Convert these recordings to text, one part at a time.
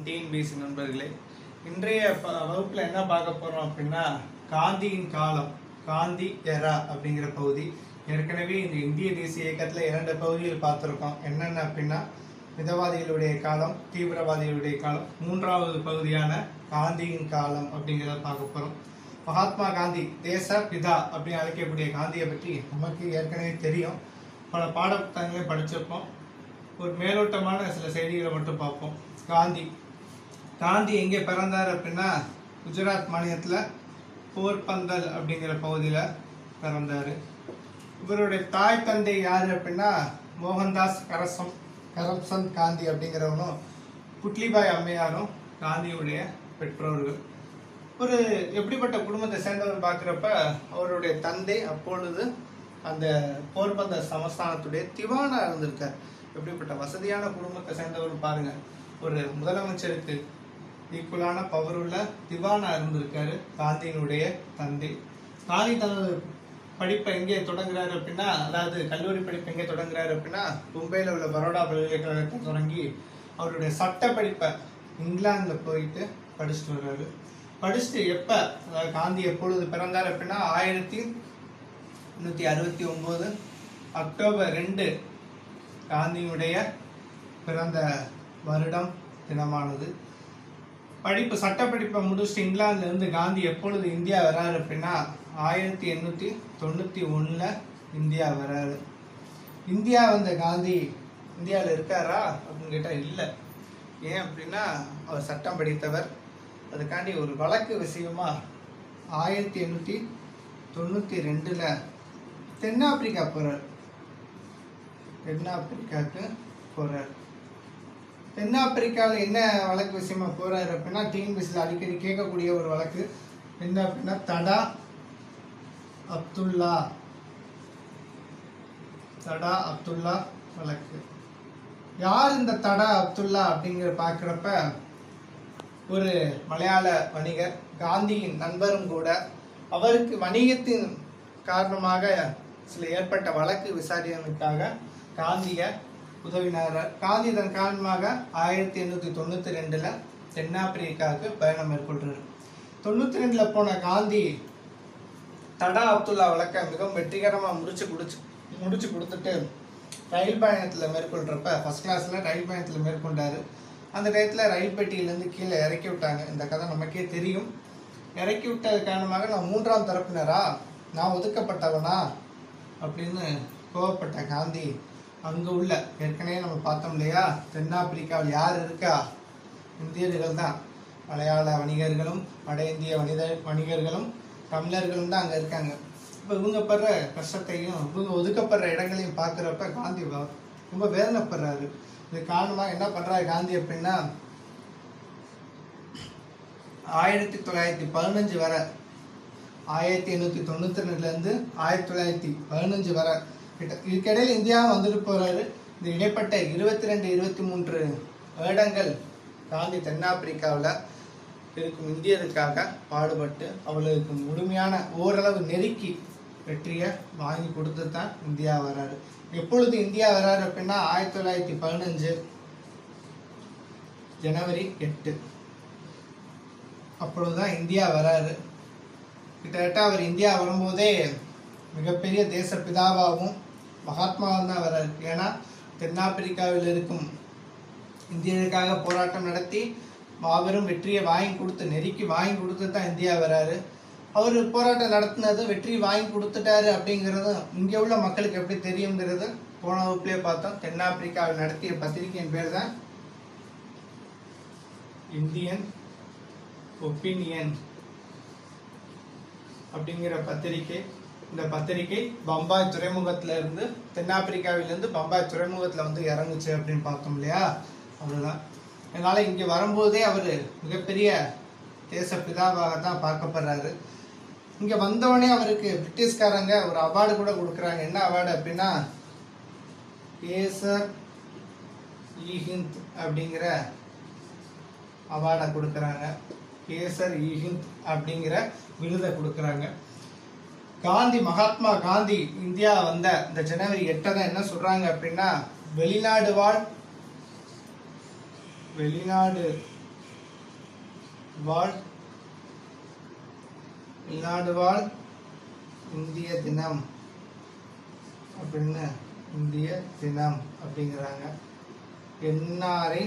TNPSC நண்பர்களே இன்றைய ப- வகுப்புல என்ன பார்க்க போறோம் அப்படின்னா காந்தியின் காலம் காந்தி எரா அப்படிங்கிற பகுதி ஏற்கனவே இந்த இந்திய தேசிய இயக்கத்துல இரண்டு பகுதிகள் பார்த்திருக்கோம் என்னென்ன அப்படின்னா மிதவாதிகளுடைய காலம் தீவிரவாதிகளுடைய காலம் மூன்றாவது பகுதியான காந்தியின் காலம் அப்படிங்கிறத பார்க்க போறோம் மகாத்மா காந்தி தேச பிதா அப்படின்னு அழைக்கக்கூடிய காந்தியை பற்றி நமக்கு ஏற்கனவே தெரியும் பல பாடப்புத்தகங்களையும் படிச்சிருப்போம் ஒரு மேலோட்டமான சில செய்திகளை மட்டும் பார்ப்போம் காந்தி காந்தி எங்கே பிறந்தார் அப்படின்னா குஜராத் மாநிலத்தில் போர்பந்தல் அப்படிங்கிற பகுதியில் பிறந்தார் இவருடைய தாய் தந்தை யார் அப்படின்னா மோகன்தாஸ் கரசம் கரம்சந்த் காந்தி அப்படிங்கிறவனும் புட்லிபாய் அம்மையாரும் காந்தியுடைய பெற்றோர்கள் ஒரு எப்படிப்பட்ட குடும்பத்தை சேர்ந்தவர் பார்க்குறப்ப அவருடைய தந்தை அப்பொழுது அந்த போர்பந்த சமஸ்தானத்துடைய திவானா இருந்திருக்கார் எப்படிப்பட்ட வசதியான குடும்பத்தை சேர்ந்தவர் பாருங்க ஒரு முதலமைச்சருக்கு ஈக்குவலான பவர் உள்ள திவானா இருந்திருக்காரு காந்தியினுடைய தந்தை காந்தி தனது படிப்பை எங்கே தொடங்குறாரு அப்படின்னா அதாவது கல்லூரி படிப்பை எங்கே தொடங்குறாரு அப்படின்னா மும்பையில் உள்ள பரோடா பல்கலைக்கழகத்தை தொடங்கி அவருடைய சட்ட படிப்பை இங்கிலாந்தில் போயிட்டு படிச்சுட்டு வர்றாரு படிச்சுட்டு எப்ப அதாவது காந்தி எப்பொழுது பிறந்தார் அப்படின்னா ஆயிரத்தி எண்ணூத்தி அறுபத்தி ஒன்பது அக்டோபர் ரெண்டு காந்தியுடைய பிறந்த வருடம் தினமானது படிப்பு சட்ட படிப்பை முடிச்சுட்டு இங்கிலாந்துல இருந்து காந்தி எப்பொழுது இந்தியா வராரு அப்படின்னா ஆயிரத்தி எண்ணூத்தி தொண்ணூத்தி ஒண்ணுல இந்தியா வராரு இந்தியா வந்த காந்தி இந்தியாவில் இருக்காரா அப்படின்னு கேட்டா இல்லை ஏன் அப்படின்னா அவர் சட்டம் படித்தவர் அதுக்காண்டி ஒரு வழக்கு விஷயமா ஆயிரத்தி எண்ணூற்றி தொண்ணூற்றி ரெண்டில் தென்னாப்பிரிக்கா போகிறார் தென்னாப்பிரிக்காவுக்கு போகிறார் தென்னாப்பிரிக்காவில் என்ன வழக்கு விஷயமா போகிறார் அப்படின்னா டிஎன்பிசியில் அடிக்கடி கேட்கக்கூடிய ஒரு வழக்கு என்ன அப்படின்னா தடா அப்துல்லா தடா அப்துல்லா வழக்கு யார் இந்த தடா அப்துல்லா அப்படிங்கிற பார்க்குறப்ப ஒரு மலையாள வணிகர் காந்தியின் நண்பரும் கூட அவருக்கு வணிகத்தின் காரணமாக சில ஏற்பட்ட வழக்கு விசாரணைக்காக காந்திய உதவினார் காந்தி இதன் காரணமாக ஆயிரத்தி எண்ணூற்றி தொண்ணூற்றி ரெண்டில் தென்னாப்பிரிக்காவுக்கு பயணம் மேற்கொள்றாரு தொண்ணூற்றி ரெண்டில் போன காந்தி தடா அப்துல்லா வழக்கை மிகவும் வெற்றிகரமாக முடிச்சு குடிச்சு முடிச்சு கொடுத்துட்டு ரயில் பயணத்தில் மேற்கொள்கிறப்ப ஃபர்ஸ்ட் கிளாஸில் ரயில் பயணத்தில் மேற்கொண்டாரு அந்த டயத்தில் ரயில் பெட்டியிலேருந்து கீழே இறக்கி விட்டாங்க இந்த கதை நமக்கே தெரியும் இறக்கி விட்டது காரணமாக நான் மூன்றாம் தரப்பினரா நான் ஒதுக்கப்பட்டவனா அப்படின்னு கோவப்பட்ட காந்தி அங்கே உள்ள ஏற்கனவே நம்ம பார்த்தோம் இல்லையா தென்னாப்பிரிக்காவில் யார் இருக்கா இந்தியர்கள் தான் மலையாள வணிகர்களும் வட இந்திய வணிக வணிகர்களும் தமிழர்களும் தான் அங்கே இருக்காங்க இப்போ இவங்க படுற கஷ்டத்தையும் இவங்க ஒதுக்கப்படுற இடங்களையும் பார்க்குறப்ப காந்தி வ- ரொம்ப வேதனைப்படுறாரு இது காரணமாக என்ன பண்ணுறாரு காந்தி அப்படின்னா ஆயிரத்தி தொள்ளாயிரத்தி பதினஞ்சு வரை ஆயிரத்தி எண்ணூற்றி தொண்ணூற்றி ரெண்டுலேருந்து ஆயிரத்தி தொள்ளாயிரத்தி பதினஞ்சு வரை கிட்ட இதுக்கிடையில் இந்தியா வந்துட்டு போகிறாரு இந்த இடைப்பட்ட இருபத்தி ரெண்டு இருபத்தி மூன்று வருடங்கள் காந்தி தென்னாப்பிரிக்காவில் இருக்கும் இந்தியருக்காக பாடுபட்டு அவளுக்கு முழுமையான ஓரளவு நெருக்கி வெற்றியை வாங்கி கொடுத்து தான் இந்தியா வராரு எப்பொழுது இந்தியா வராரு அப்படின்னா ஆயிரத்தி தொள்ளாயிரத்தி பதினஞ்சு ஜனவரி எட்டு அப்பொழுதுதான் இந்தியா வராரு கிட்டத்தட்ட அவர் இந்தியா வரும்போதே மிகப்பெரிய தேச பிதாவாகவும் மகாத்மாவும் தான் வராரு ஏன்னா தென்னாப்பிரிக்காவில் இருக்கும் இந்தியர்களுக்காக போராட்டம் நடத்தி மாபெரும் வெற்றியை வாங்கி கொடுத்து நெருக்கி வாங்கி கொடுத்து தான் இந்தியா வராரு அவர் போராட்டம் நடத்தினது வெற்றி வாங்கி கொடுத்துட்டாரு அப்படிங்கிறது இங்கே உள்ள மக்களுக்கு எப்படி தெரியுங்கிறது போன வகுப்புலேயே பார்த்தோம் தென்னாப்பிரிக்காவில் நடத்திய பத்திரிகையின் பேர் தான் இந்தியன் ஒப்பீனியன் அப்படிங்கிற பத்திரிகை இந்த பத்திரிகை பம்பாய் துறைமுகத்துல இருந்து தென்னாப்பிரிக்காவில இருந்து பம்பாய் துறைமுகத்துல வந்து இறங்குச்சு அப்படின்னு பார்த்தோம் இல்லையா அவ்வளவுதான் அதனால இங்க வரும்போதே அவர் மிகப்பெரிய தேச பிதாவாக தான் பார்க்கப்படுறாரு இங்க வந்தவொடனே அவருக்கு பிரிட்டிஷ்காரங்க ஒரு அவார்டு கூட கொடுக்குறாங்க என்ன அவார்டு அப்படின்னா கேசர் இ ஹிந்த் அப்படிங்கிற அவார்டை கொடுக்குறாங்க கேசர் இ ஹிந்த் அப்படிங்கிற விருதை கொடுக்குறாங்க காந்தி மகாத்மா காந்தி இந்தியா வந்த இந்த ஜனவரி எட்டை தான் என்ன சொல்றாங்க அப்படின்னா வெளிநாடு வாழ் வெளிநாடு வாழ் வெளிநாடு வாழ் இந்திய தினம் அப்படின்னு இந்திய தினம் அப்படிங்கிறாங்க என்ஆர்ஐ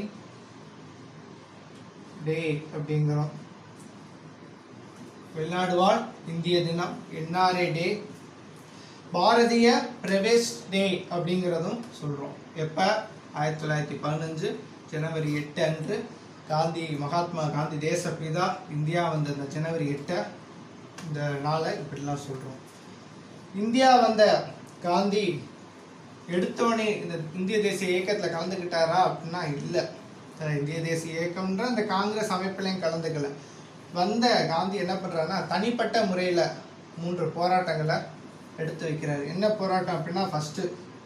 டே அப்படிங்கிறோம் வெளிநாடு வாழ் இந்திய தினம் NRI day Bharatiya Pravesh day அப்படிங்கிறதும் சொல்கிறோம் எப்போ ஆயிரத்தி தொள்ளாயிரத்தி பதினஞ்சு ஜனவரி எட்டு அன்று காந்தி மகாத்மா காந்தி தேசப்பிதா இந்தியா வந்த இந்த ஜனவரி எட்டை இந்த நாளை இப்படிலாம் சொல்கிறோம் இந்தியா வந்த காந்தி எடுத்தவனே இந்த இந்திய தேசிய இயக்கத்தில் கலந்துக்கிட்டாரா அப்படின்னா இல்லை இந்திய தேசிய இயக்கம்ன்ற இந்த காங்கிரஸ் அமைப்புலையும் கலந்துக்கல வந்த காந்தி என்ன பண்ணுறாருன்னா தனிப்பட்ட முறையில் மூன்று போராட்டங்களை எடுத்து வைக்கிறாரு என்ன போராட்டம் அப்படின்னா ஃபர்ஸ்ட்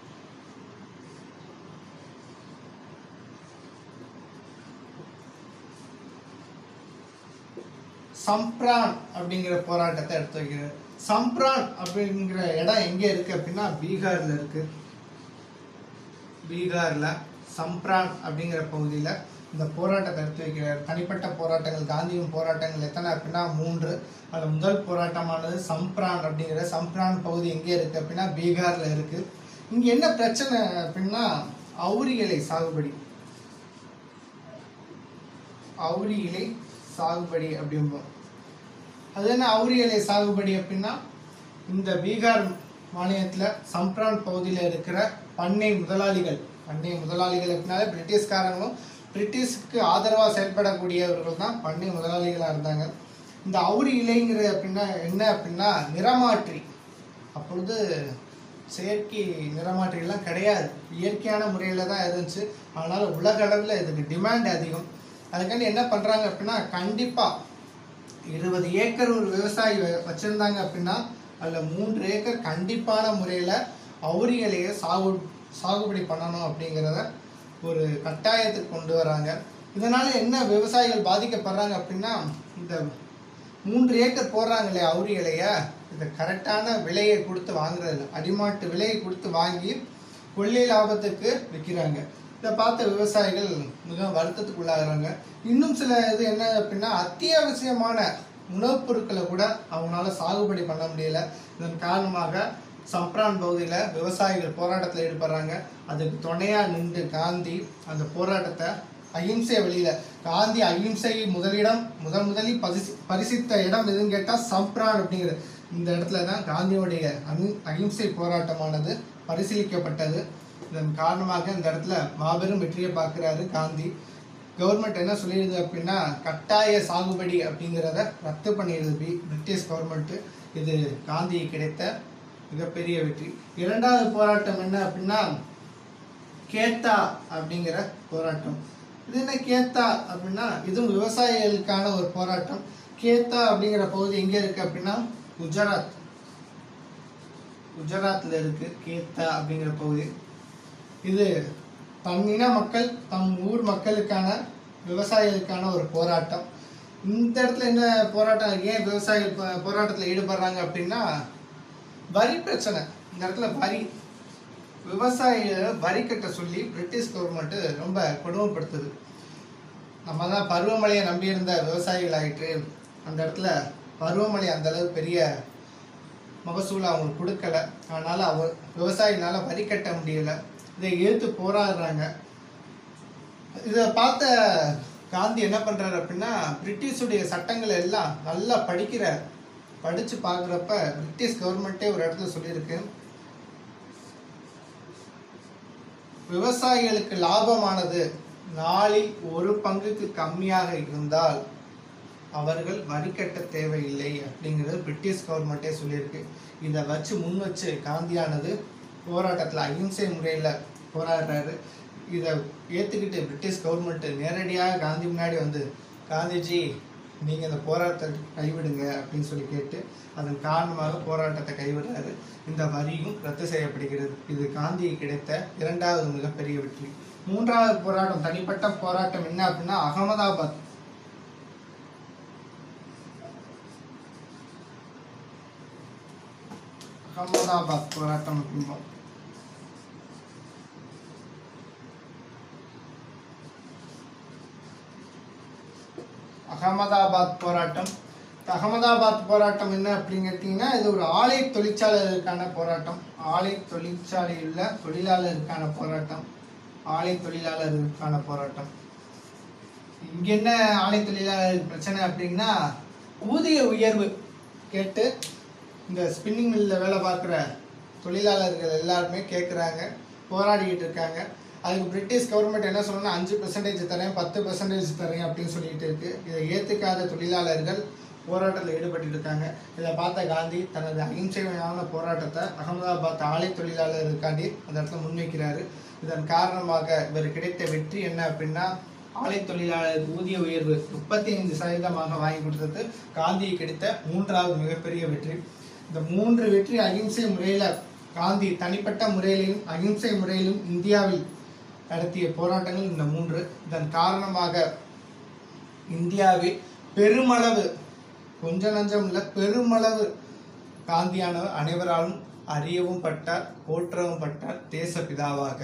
சம்ப்ரான் அப்படிங்கிற போராட்டத்தை எடுத்து வைக்கிறார் சம்ப்ரான் அப்படிங்கிற இடம் எங்க இருக்கு அப்படின்னா பீகார்ல இருக்கு பீகார்ல சம்ப்ரான் அப்படிங்கிற பகுதியில இந்த போராட்டத்தை எடுத்து வைக்கிறார் தனிப்பட்ட போராட்டங்கள் காந்தியும் போராட்டங்கள் எத்தனை அப்படின்னா மூன்று அதில் முதல் போராட்டமானது சம்ப்ரான் அப்படிங்கிற சம்ப்ரான் பகுதி எங்கே இருக்கு அப்படின்னா பீகார்ல இருக்கு இங்க என்ன பிரச்சனை அப்படின்னா அவுரி இலை சாகுபடி அவுரி இலை சாகுபடி அப்படிம்போம் அது என்ன அவுரி இலை சாகுபடி அப்படின்னா இந்த பீகார் மாநிலத்தில் சம்ப்ரான் பகுதியில் இருக்கிற பண்ணை முதலாளிகள் பண்ணை முதலாளிகள் அப்படின்னாலே பிரிட்டிஷ்காரங்களும் பிரிட்டிஷ்க்கு ஆதரவாக செயல்படக்கூடியவர்கள் தான் பண்ணை முதலாளிகளாக இருந்தாங்க இந்த அவுரி இலைங்கிற அப்படின்னா என்ன அப்படின்னா நிறமாற்றி அப்பொழுது செயற்கை நிறமாற்றிகள்லாம் கிடையாது இயற்கையான முறையில் தான் இருந்துச்சு அதனால் உலக அளவில் இதுக்கு டிமாண்ட் அதிகம் அதுக்காண்டி என்ன பண்ணுறாங்க அப்படின்னா கண்டிப்பாக இருபது ஏக்கர் ஒரு விவசாயி வ- வச்சிருந்தாங்க அப்படின்னா அதில் மூன்று ஏக்கர் கண்டிப்பான முறையில் அவுரி இலையை சாகு சாகுபடி பண்ணணும் அப்படிங்கிறத ஒரு கட்டாயத்துக்கு கொண்டு வராங்க இதனால என்ன விவசாயிகள் பாதிக்கப்படுறாங்க அப்படின்னா இந்த மூன்று ஏக்கர் போடுறாங்க இல்லையா அவுரி இலைய இதை கரெக்டான விலையை கொடுத்து வாங்குறது இல்ல. அடிமாட்டு விலையை கொடுத்து வாங்கி கொள்ளை லாபத்துக்கு விற்கிறாங்க இதை பார்த்த விவசாயிகள் மிக வருத்தத்துக்குள்ளாகிறாங்க இன்னும் சில இது என்ன அப்படின்னா அத்தியாவசியமான உணவுப் பொருட்களை கூட அவங்களால சாகுபடி பண்ண முடியல இதன் காரணமாக சம்ப்ரான் பகுதியில் விவசாயிகள் போராட்டத்தில் ஈடுபடுறாங்க அதுக்கு துணையாக நின்று காந்தி அந்த போராட்டத்தை அகிம்சை வழியில காந்தி அகிம்சை முதலிடம் முதல் முதலில் பரிசு பரிசித்த இடம் எதுன்னு கேட்டால் சம்ப்ரான் அப்படிங்கிறது இந்த இடத்துல தான் காந்தியோடைய அஹி- அகிம்சை போராட்டமானது பரிசீலிக்கப்பட்டது இதன் காரணமாக இந்த இடத்துல மாபெரும் வெற்றியை பார்க்குறாரு காந்தி கவர்மெண்ட் என்ன சொல்லிடுது அப்படின்னா கட்டாய சாகுபடி அப்படிங்கிறத ரத்து பண்ணிடுது பி பிரிட்டிஷ் கவர்மெண்ட் இது காந்திக்கு கிடைத்த மிகப்பெரிய வெற்றி இரண்டாவது போராட்டம் என்ன அப்படின்னா கேத்தா அப்படிங்கிற போராட்டம் இது என்ன கேத்தா அப்படின்னா இதுவும் விவசாயிகளுக்கான ஒரு போராட்டம் கேத்தா அப்படிங்கிற பகுதி எங்க இருக்கு அப்படின்னா குஜராத் குஜராத்ல இருக்கு கேத்தா அப்படிங்கிற பகுதி இது தம் இன மக்கள் தம் ஊர் மக்களுக்கான விவசாயிகளுக்கான ஒரு போராட்டம் இந்த இடத்துல என்ன போராட்டம் ஏன் விவசாயிகள் போ- போராட்டத்துல ஈடுபடுறாங்க அப்படின்னா வரி பிரச்சனை இந்த இடத்துல வரி விவசாயிகளை வரி கட்ட சொல்லி பிரிட்டிஷ் கவர்மெண்ட் ரொம்ப கொடுமைப்படுத்துது நம்ம தான் பருவமழையை நம்பியிருந்த விவசாயிகள் ஆயிட்டு அந்த இடத்துல பருவமழை அந்த அளவு பெரிய மகசூல் அவங்களுக்கு கொடுக்கல அதனால அவ விவசாயினால வரி கட்ட முடியல இதை எதிர்த்து போராடுறாங்க இதை பார்த்த காந்தி என்ன பண்றாரு அப்படின்னா பிரிட்டிஷுடைய சட்டங்களை எல்லாம் நல்லா படிக்கிறார் படிச்சு பார்க்குறப்ப பிரிட்டிஷ் கவர்மெண்ட்டே ஒரு இடத்துல சொல்லியிருக்கு விவசாயிகளுக்கு லாபமானது நாளில் ஒரு பங்குக்கு கம்மியாக இருந்தால் அவர்கள் வரி கட்ட தேவையில்லை அப்படிங்கிறது பிரிட்டிஷ் கவர்மெண்ட்டே சொல்லியிருக்கு இதை வச்சு முன் வச்சு காந்தியானது போராட்டத்தில் அகிம்சை முறையில் போராடுறாரு இதை ஏற்றுக்கிட்டு பிரிட்டிஷ் கவர்மெண்ட் நேரடியாக காந்தி முன்னாடி வந்து காந்திஜி நீங்கள் இந்த போராட்டத்தை கைவிடுங்க அப்படின்னு சொல்லி கேட்டு அதன் காரணமாக போராட்டத்தை கைவிடுறாரு இந்த வரியும் ரத்து செய்யப்படுகிறது இது காந்திக்கு கிடைத்த இரண்டாவது மிகப்பெரிய வெற்றி மூன்றாவது போராட்டம் தனிப்பட்ட போராட்டம் என்ன அப்படின்னா அகமதாபாத் அகமதாபாத் போராட்டம் அப்படிம்போம் அகமதாபாத் போராட்டம் இந்த அகமதாபாத் போராட்டம் என்ன அப்படின்னு கேட்டிங்கன்னா இது ஒரு ஆலை தொழிற்சாலைகளுக்கான போராட்டம் ஆலை தொழிற்சாலையில் உள்ள தொழிலாளருக்கான போராட்டம் ஆலை தொழிலாளர்களுக்கான போராட்டம் இங்க என்ன ஆலை தொழிலாளர் பிரச்சனை அப்படின்னா ஊதிய உயர்வு கேட்டு இந்த ஸ்பின்னிங் மில்லில் வேலை பார்க்குற தொழிலாளர்கள் எல்லாருமே கேட்குறாங்க போராடிக்கிட்டு இருக்காங்க அதுக்கு பிரிட்டிஷ் கவர்மெண்ட் என்ன சொல்லணும்னா அஞ்சு பெர்சன்டேஜ் தரேன் பத்து பெர்சன்டேஜ் தரேன் அப்படின்னு சொல்லிட்டு இருக்கு இதை ஏற்றுக்காத தொழிலாளர்கள் போராட்டத்தில் ஈடுபட்டு இருக்காங்க இதை பார்த்த காந்தி தனது அகிம்சையான போராட்டத்தை அகமதாபாத் ஆலை தொழிலாளருக்காண்டி அந்த இடத்துல முன்வைக்கிறாரு இதன் காரணமாக இவர் கிடைத்த வெற்றி என்ன அப்படின்னா ஆலை தொழிலாளர் ஊதிய உயர்வு முப்பத்தி ஐந்து சதவீதமாக வாங்கி கொடுத்தது காந்திக்கு கிடைத்த மூன்றாவது மிகப்பெரிய வெற்றி இந்த மூன்று வெற்றி அகிம்சை முறையில காந்தி தனிப்பட்ட முறையிலும் அகிம்சை முறையிலும் இந்தியாவில் நடத்திய போராட்டங்கள் இந்த மூன்று இதன் காரணமாக இந்தியாவில் பெருமளவு கொஞ்ச நஞ்சம் இல்ல பெருமளவு காந்தியானவர் அனைவராலும் அறியவும் பட்டார் போற்றவும் பட்டார் தேசப்பிதாவாக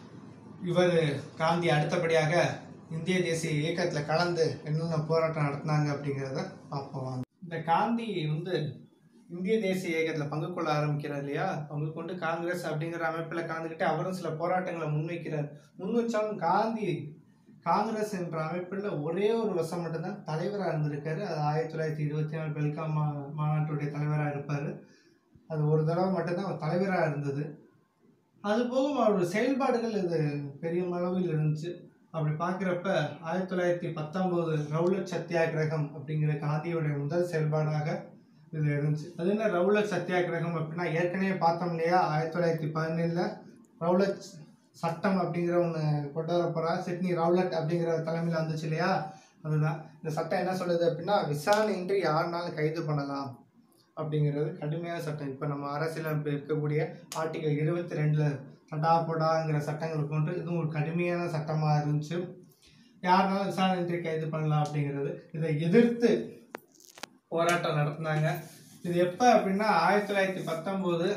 இவர் காந்தி அடுத்தபடியாக இந்திய தேசிய இயக்கத்துல கலந்து என்னென்ன போராட்டம் நடத்தினாங்க அப்படிங்கிறத பார்ப்போம் வாங்க. இந்த காந்தி வந்து இந்திய தேசிய இயக்கத்துல பங்கு கொள்ள ஆரம்பிக்கிறார் இல்லையா பங்கு கொண்டு காங்கிரஸ் அப்படிங்கிற அமைப்புல கலந்துக்கிட்டு அவரும் சில போராட்டங்களை முன்வைக்கிறார் முன் வச்சாலும் காந்தி காங்கிரஸ் என்ற அமைப்புல ஒரே ஒரு வருஷம் மட்டும்தான் தலைவராக இருந்திருக்காரு அது ஆயிரத்தி தொள்ளாயிரத்தி இருபத்தி நாலு பெல்காம் மா மாநாட்டுடைய தலைவராக இருப்பார் அது ஒரு தடவை மட்டும்தான் அவர் தலைவராக இருந்தது அது போக அவருடைய செயல்பாடுகள் இது பெரிய அளவில் இருந்துச்சு அப்படி பார்க்குறப்ப ஆயிரத்தி தொள்ளாயிரத்தி பத்தொம்போது ரவுலட் சத்தியாகிரகம் அப்படிங்கிற காந்தியோடைய முதல் செயல்பாடாக இது இருந்துச்சு அது என்ன ரவுலட் சத்தியாகிரகம் அப்படின்னா ஏற்கனவே பார்த்தோம் இல்லையா ஆயிரத்தி தொள்ளாயிரத்தி பதினேழில் ரவுலட் சட்டம் அப்படிங்கிற ஒன்று கொண்டு வர போகிறா சிட்னி ரவுலட் அப்படிங்கிற தலைமையில் வந்துச்சு இல்லையா அதுதான் இந்த சட்டம் என்ன சொல்லுது அப்படின்னா விசாரணையின்றி யாருனாலும் கைது பண்ணலாம் அப்படிங்கிறது கடுமையான சட்டம் இப்போ நம்ம அரசியலமைப்பு இருக்கக்கூடிய ஆர்டிகல் இருபத்தி ரெண்டில் சட்டா போடாங்கிற சட்டங்கள் கொண்டு இதுவும் ஒரு கடுமையான சட்டமாக இருந்துச்சு யாருனாலும் விசாரணையின்றி கைது பண்ணலாம் அப்படிங்கிறது இதை எதிர்த்து போராட்டம் நடத்தினாங்க இது எப்போ அப்படின்னா ஆயிரத்தி தொள்ளாயிரத்தி பத்தொம்போது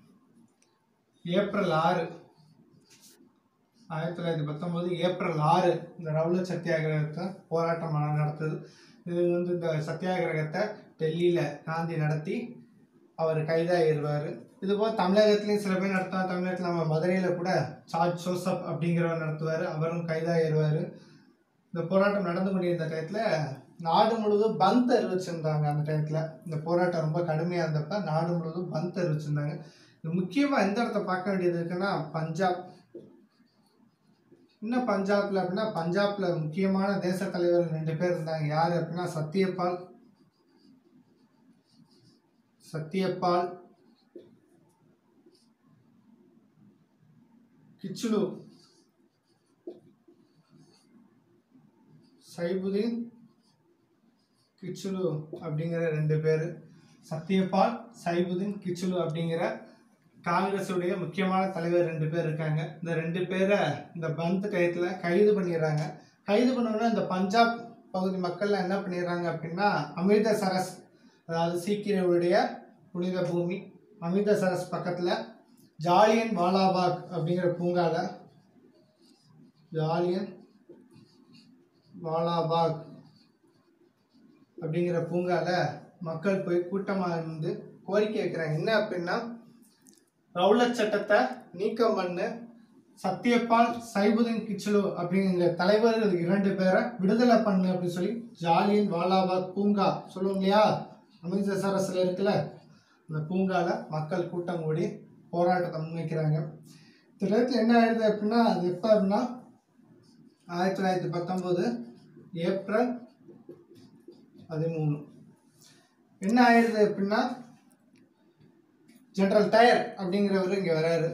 ஏப்ரல் ஆறு ஆயிரத்தி தொள்ளாயிரத்தி பத்தொம்போது ஏப்ரல் ஆறு இந்த ரவுல சத்தியாகிரகத்தை போராட்டம் நடத்துது இது வந்து இந்த சத்தியாகிரகத்தை டெல்லியில் காந்தி நடத்தி அவர் கைதாகிடுவார் இதுபோல் தமிழகத்துலேயும் சில பேர் நடத்துவார் தமிழகத்தில் நம்ம மதுரையில் கூட சார்ஜ் ஜோசப் அப்படிங்கிறவர் நடத்துவார் அவரும் கைதாகிடுவார் இந்த போராட்டம் நடந்து கொண்டிருந்த டயத்தில் நாடு முழுவதும் பந்த் அறிவிச்சிருந்தாங்க அந்த டயத்தில் இந்த போராட்டம் ரொம்ப கடுமையாக இருந்தப்ப நாடு முழுவதும் பந்த் அறிவிச்சிருந்தாங்க இது முக்கியமாக எந்த இடத்த பார்க்க வேண்டியது இருக்குன்னா பஞ்சாப் இன்னும் பஞ்சாப்ல அப்படின்னா பஞ்சாப்ல முக்கியமான தேச தலைவர் ரெண்டு பேர் இருந்தாங்க யாரு அப்படின்னா சத்யபால் சத்யபால் கிச்சுலு சைபுதீன் கிச்சுலு அப்படிங்கிற ரெண்டு பேர் சத்யபால் சைபுதீன் கிச்சுலு அப்படிங்கிற காங்கிரஸுடைய முக்கியமான தலைவர் ரெண்டு பேர் இருக்காங்க இந்த ரெண்டு பேரை இந்த பந்த் டயத்தில் கைது பண்ணிடுறாங்க கைது பண்ணோன்னா இந்த பஞ்சாப் பகுதி மக்கள்லாம் என்ன பண்ணிடுறாங்க அப்படின்னா அமிர்தசரஸ் அதாவது சீக்கியருடைய புனித பூமி அமிர்தசரஸ் பக்கத்தில் ஜாலியன் வாலாபாக் அப்படிங்கிற பூங்காவில் ஜாலியன் வாலாபாக் அப்படிங்கிற பூங்காவில் மக்கள் போய் கூட்டமாக இருந்து கோரிக்கை வைக்கிறாங்க என்ன அப்படின்னா ரவுலட் சட்டத்தை நீக்கம் பண்ணு சத்யபால் சைபுதீன் கிச்சுலு அப்படிங்கிற தலைவர்கள் இரண்டு பேரை விடுதலை பண்ணு அப்படின்னு சொல்லி ஜாலியன் வாலாபாக் பூங்கா சொல்லுவோம் இல்லையா அமிர்தசரஸில் இருக்குல்ல அந்த பூங்கால மக்கள் கூட்டம் கூடி போராட்டத்தை முன்வைக்கிறாங்க இந்த இடத்துல என்ன ஆயிடுது அப்படின்னா அது எப்போ அப்படின்னா ஆயிரத்தி தொள்ளாயிரத்தி பத்தொம்போது ஏப்ரல் பதிமூணு என்ன ஆயிடுது அப்படின்னா ஜெனரல் டயர் அப்படிங்கிறவர் இங்கே வராரு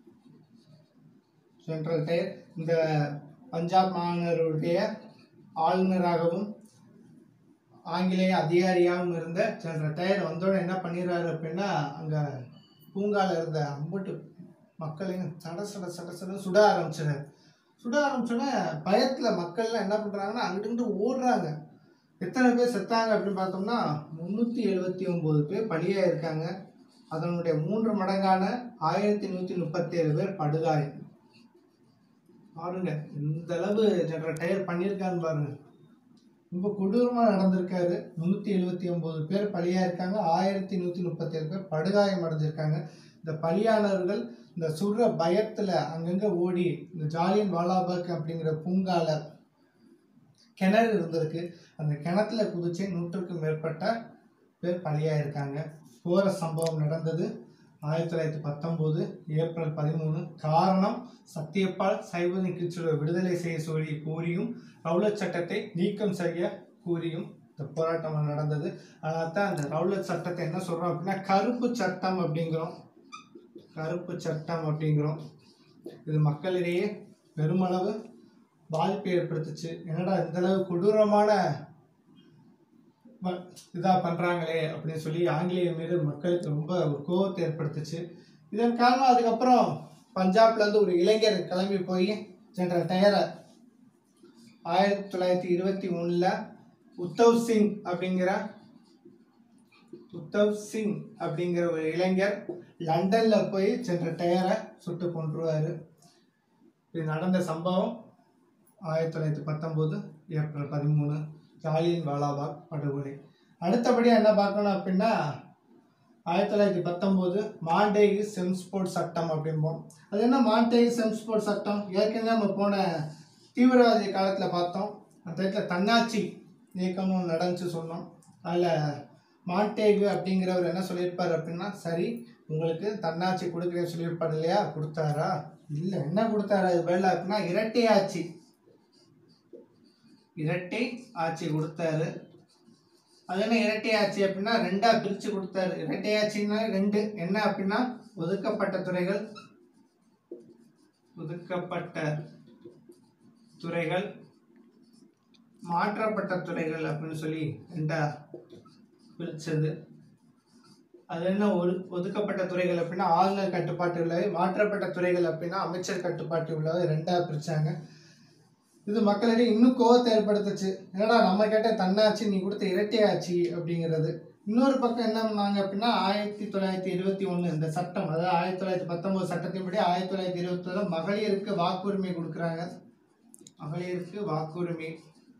ஜெனரல் டயர் இந்த பஞ்சாப் மாநிலருடைய ஆளுநராகவும் ஆங்கிலேய அதிகாரியாகவும் இருந்த ஜெனரல் டயர் வந்தோடனே என்ன பண்ணிடுறாரு அப்படின்னா அங்கே பூங்கால இருந்த அம்புட்டு மக்களையும் சட சட சட சட சுட ஆரம்பிச்சிடாரு சுட ஆரம்பிச்சோன்னே பயத்தில் மக்கள்லாம் என்ன பண்ணுறாங்கன்னா அங்கிட்டு ஓடுறாங்க எத்தனை பேர் செத்தாங்க அப்படின்னு பார்த்தோம்னா முந்நூற்றி எழுபத்தி ஒம்பது பேர் பலியாக இருக்காங்க அதனுடைய மூன்று மடங்கான ஆயிரத்தி நூற்றி முப்பத்தேழு பேர் படுகாயம் பாருங்க இந்த அளவு ஜெனரல் டயர் பண்ணியிருக்கான்னு பாருங்க ரொம்ப கொடூரமாக நடந்திருக்காரு முந்நூற்றி எழுபத்தி ஒம்பது பேர் பலியாக இருக்காங்க ஆயிரத்தி நூற்றி முப்பத்தேழு பேர் படுகாயம் அடைஞ்சிருக்காங்க இந்த பலியானவர்கள் இந்த சுடுற பயத்தில் அங்கங்கே ஓடி இந்த ஜாலியன் வாலாபாக் அப்படிங்கிற பூங்கால கிணறு இருந்திருக்கு அந்த கிணத்துல குதிச்சு நூற்றுக்கும் மேற்பட்ட பேர் பலியாக இருக்காங்க போகிற சம்பவம் நடந்தது ஆயிரத்தி தொள்ளாயிரத்தி பத்தொம்போது ஏப்ரல் பதிமூணு காரணம் சத்தியப்பால் சைவனி கிச்சுவை விடுதலை செய்ய சொல்லி கூறியும் ரவுலட் சட்டத்தை நீக்கம் செய்ய கூறியும் இந்த போராட்டம் நடந்தது அதனால தான் அந்த ரவுலட் சட்டத்தை என்ன சொல்கிறோம் அப்படின்னா கருப்பு சட்டம் அப்படிங்கிறோம் கருப்பு சட்டம் அப்படிங்கிறோம் இது மக்களிடையே பெருமளவு பாதிப்பை ஏற்படுத்துச்சு என்னடா இந்த அளவு கொடூரமான வ- இதா பண்றாங்களே அப்படின்னு சொல்லி ஆங்கிலேயர் மீது மக்களுக்கு ரொம்ப ஒரு கோபத்தை ஏற்படுத்துச்சு இதன் காரணம் அதுக்கப்புறம் பஞ்சாப்ல இருந்து ஒரு இளைஞர் கிளம்பி போய் ஜெனரல் டயரை ஆயிரத்தி தொள்ளாயிரத்தி இருபத்தி ஒண்ணுல உத்தவ் சிங் அப்படிங்கிற உத்தவ் சிங் அப்படிங்கிற ஒரு இளைஞர் லண்டன்ல போய் ஜெனரல் டயரை சுட்டு கொன்றுவாரு இது நடந்த சம்பவம் ஆயிரத்தி தொள்ளாயிரத்தி பத்தொம்போது ஏப்ரல் பதிமூணு ஜாலியன் வாலாபாக் படுகொலை அடுத்தபடியாக என்ன பார்க்கணும் அப்படின்னா ஆயிரத்தி தொள்ளாயிரத்தி பத்தொம்போது மாண்டேகி செம்ஸ்போர்ட் சட்டம் அப்படிம்போம் அது என்ன மாண்டேகி செம்ஸ்போர்ட் சட்டம் ஏற்கனவே நம்ம போன தீவிரவாதி காலத்தில் பார்த்தோம் அந்த இடத்துல தன்னாட்சி இயக்கம்னு ஒன்று நடந்துச்சு சொன்னோம் அதில் மாண்டேகு அப்படிங்கிறவர் என்ன சொல்லியிருப்பார் அப்படின்னா சரி உங்களுக்கு தன்னாட்சி கொடுக்குறேன்னு சொல்லியிருப்பார் இல்லையா கொடுத்தாரா இல்லை என்ன கொடுத்தாரா இது பதிலா அப்படின்னா இரட்டை ஆட்சி இரட்டை ஆட்சி கொடுத்தாரு அது என்ன இரட்டை ஆட்சி அப்படின்னா ரெண்டா பிரிச்சு கொடுத்தாரு இரட்டை ஆட்சின்னா ரெண்டு என்ன அப்படின்னா ஒதுக்கப்பட்ட துறைகள் ஒதுக்கப்பட்ட துறைகள் மாற்றப்பட்ட துறைகள் அப்படின்னு சொல்லி ரெண்டா பிரிச்சது அது என்ன ஒரு ஒதுக்கப்பட்ட துறைகள் அப்படின்னா ஆளுநர் கட்டுப்பாட்டு உள்ளவை மாற்றப்பட்ட துறைகள் அப்படின்னா அமைச்சர் கட்டுப்பாட்டு உள்ளவை ரெண்டா பிரிச்சாங்க இது மக்களிடையே இன்னும் கோவத்தை ஏற்படுத்துச்சு என்னடா நம்ம கேட்ட தன்னாட்சி நீ கொடுத்த இரட்டை ஆட்சி அப்படிங்கிறது இன்னொரு பக்கம் என்ன பண்ணாங்க அப்படின்னா ஆயிரத்தி தொள்ளாயிரத்தி இருபத்தி ஒன்று இந்த சட்டம் அதாவது ஆயிரத்தி தொள்ளாயிரத்தி பத்தொன்பது சட்டத்தின்படி ஆயிரத்தி தொள்ளாயிரத்தி இருபத்தி மகளிருக்கு வாக்குரிமை கொடுக்குறாங்க மகளிருக்கு வாக்குரிமை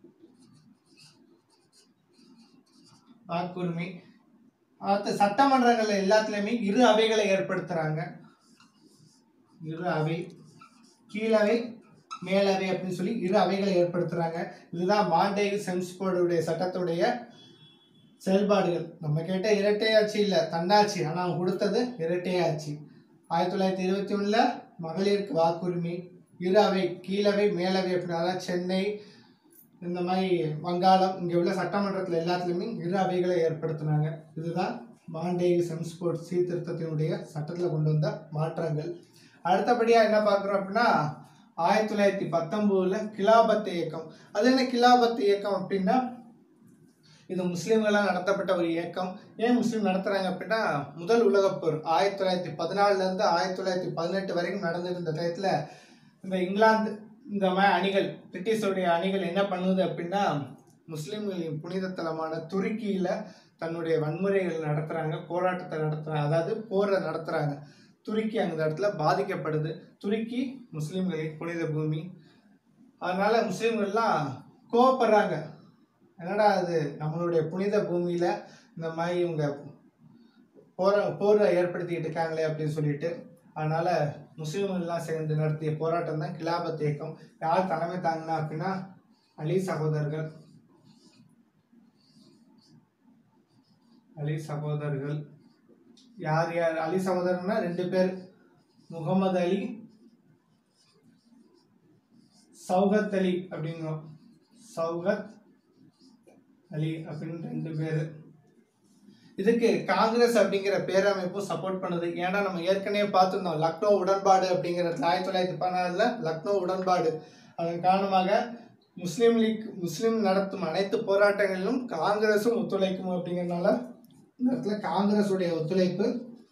வாக்குரிமை அடுத்து சட்டமன்றங்கள் எல்லாத்துலேயுமே இரு அவைகளை ஏற்படுத்துறாங்க இரு அவை கீழவை மேலவை அப்படின்னு சொல்லி இரு அவைகளை ஏற்படுத்துறாங்க இதுதான் மாண்டேகு செம்ஸ்போர்டுடைய சட்டத்துடைய செயல்பாடுகள் நம்ம கேட்ட இரட்டை ஆட்சி இல்லை தன்னாட்சி ஆனால் அவங்க கொடுத்தது இரட்டை ஆட்சி ஆயிரத்தி தொள்ளாயிரத்தி இருபத்தி ஒன்றில் மகளிருக்கு வாக்குரிமை இரு அவை கீழவை மேலவை அப்படின்னு அதாவது சென்னை இந்த மாதிரி வங்காளம் இங்கே உள்ள சட்டமன்றத்தில் எல்லாத்துலேயுமே இரு அவைகளை ஏற்படுத்தினாங்க இதுதான் மாண்டேகு செம்ஸ்போர்ட் சீர்திருத்தத்தினுடைய சட்டத்தில் கொண்டு வந்த மாற்றங்கள் அடுத்தபடியாக என்ன பார்க்குறோம் அப்படின்னா ஆயிரத்தி தொள்ளாயிரத்தி பத்தொம்போதில் கிலாபத் இயக்கம் அது என்ன கிலாபத் இயக்கம் அப்படின்னா இது முஸ்லீம்களால் நடத்தப்பட்ட ஒரு இயக்கம் ஏன் முஸ்லீம் நடத்துகிறாங்க அப்படின்னா முதல் உலகப் போர் ஆயிரத்தி தொள்ளாயிரத்தி பதினாலுலேருந்து ஆயிரத்தி தொள்ளாயிரத்தி பதினெட்டு வரைக்கும் நடந்திருந்த டயத்தில் இந்த இங்கிலாந்து இந்த மாதிரி அணிகள் பிரிட்டிஷோடைய அணிகள் என்ன பண்ணுது அப்படின்னா முஸ்லீம்களின் புனித தலமான துருக்கியில் தன்னுடைய வன்முறைகள் நடத்துகிறாங்க போராட்டத்தை நடத்துகிறாங்க அதாவது போரை நடத்துகிறாங்க துருக்கி அந்த இடத்துல பாதிக்கப்படுது துருக்கி முஸ்லீம்களின் புனித பூமி அதனால முஸ்லீம்கள்லாம் கோவப்படுறாங்க என்னடா அது நம்மளுடைய புனித பூமியில இந்த மாதிரி இவங்க போர போரை ஏற்படுத்திக்கிட்டு இருக்காங்களே அப்படின்னு சொல்லிட்டு அதனால முஸ்லீம்கள்லாம் சேர்ந்து நடத்திய போராட்டம் தான் கிலாபத் இயக்கம் யார் தலைமை தாங்கினா அப்படின்னா அலி சகோதரர்கள் அலி சகோதரர்கள் யார் யார் அலி சகோதரர்னா ரெண்டு பேர் முகமது அலி சௌகத் அலி அப்படிங்கிறோம் சௌகத் அலி அப்படின்னு ரெண்டு பேர் இதுக்கு காங்கிரஸ் அப்படிங்கிற பேரமைப்பும் சப்போர்ட் பண்ணுது ஏன்னா நம்ம ஏற்கனவே பார்த்துருந்தோம் லக்னோ உடன்பாடு அப்படிங்கிறது ஆயிரத்தி தொள்ளாயிரத்தி பதினாறுல லக்னோ உடன்பாடு அதன் காரணமாக முஸ்லீம் லீக் முஸ்லீம் நடத்தும் அனைத்து போராட்டங்களிலும் காங்கிரஸும் ஒத்துழைக்கும் அப்படிங்கிறதுனால இந்த இடத்துல காங்கிரஸுடைய ஒத்துழைப்பு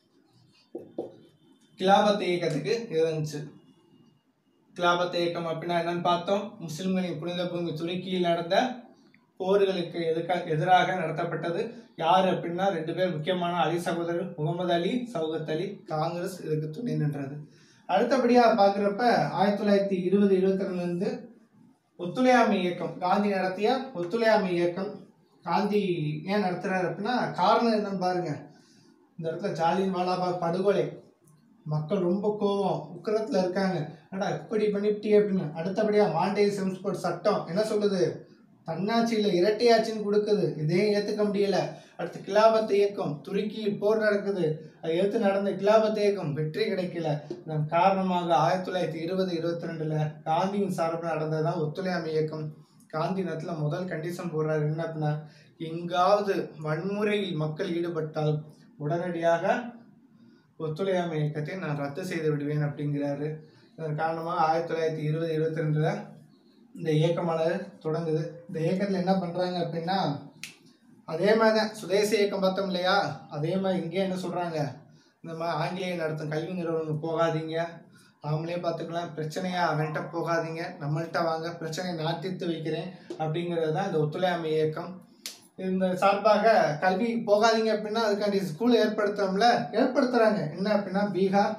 கிலாபத் இயக்கத்துக்கு இருந்துச்சு கிலாபத் இயக்கம் அப்படின்னா என்னன்னு பார்த்தோம் முஸ்லிம்களின் புனித பூமி துருக்கியில் நடந்த போர்களுக்கு எதுக்கா எதிராக நடத்தப்பட்டது யார் அப்படின்னா ரெண்டு பேர் முக்கியமான அலி சகோதரர் முகமது அலி சௌகத் அலி காங்கிரஸ் இதுக்கு துணை நின்றது அடுத்தபடியாக பார்க்குறப்ப ஆயிரத்தி தொள்ளாயிரத்தி இருபது இருபத்தி ரெண்டுலேருந்து ஒத்துழையாமை இயக்கம் காந்தி நடத்திய ஒத்துழையாமை இயக்கம் காந்தி ஏன் நடத்துறாரு அப்படின்னா காரணம் என்னன்னு பாருங்க இந்த இடத்துல ஜாலியன் வாலாபாக் படுகொலை மக்கள் ரொம்ப கோவம் உக்கரத்துல இருக்காங்க என்னடா இப்படி பண்ணிவிட்டியே அப்படின்னு அடுத்தபடியா மாண்டே செம்ஸ்போர்ட் சட்டம் என்ன சொல்லுது தன்னாட்சியில இரட்டையாட்சின்னு கொடுக்குது இதையும் ஏத்துக்க முடியல அடுத்து கிலாபத் இயக்கம் துருக்கியில் போர் நடக்குது அதை எடுத்து நடந்த கிலாபத் இயக்கம் வெற்றி கிடைக்கல இதன் காரணமாக ஆயிரத்தி தொள்ளாயிரத்தி இருபது இருபத்தி ரெண்டுல காந்தியின் சார்பில் நடந்ததுதான் ஒத்துழையாமை இயக்கம் காந்தி நேரத்துல முதல் கண்டிஷன் போடுறாரு என்ன அப்படின்னா எங்காவது வன்முறையில் மக்கள் ஈடுபட்டால் உடனடியாக ஒத்துழையாமை இயக்கத்தை நான் ரத்து செய்து விடுவேன் அப்படிங்கிறாரு இதன் காரணமாக ஆயிரத்தி தொள்ளாயிரத்தி இருபது இருபத்தி ரெண்டுல இந்த இயக்கமானது தொடங்குது இந்த இயக்கத்தில் என்ன பண்ணுறாங்க அப்படின்னா அதே மாதிரி தான் சுதேச இயக்கம் பார்த்தோம் இல்லையா அதே மாதிரி இங்கே என்ன சொல்கிறாங்க இந்த மாதிரி ஆங்கிலேய நடத்தும் கல்வி நிறுவனம் போகாதீங்க அவங்களே பார்த்துக்கலாம் பிரச்சனையா அவன்கிட்ட போகாதீங்க நம்மள்கிட்ட வாங்க பிரச்சனையை நான் தீர்த்து வைக்கிறேன் அப்படிங்கிறது தான் இந்த ஒத்துழையாமை இயக்கம் இந்த சார்பாக கல்வி போகாதீங்க அப்படின்னா அதுக்காண்டி ஸ்கூல் ஏற்படுத்தோம்ல ஏற்படுத்துறாங்க என்ன அப்படின்னா பீகார்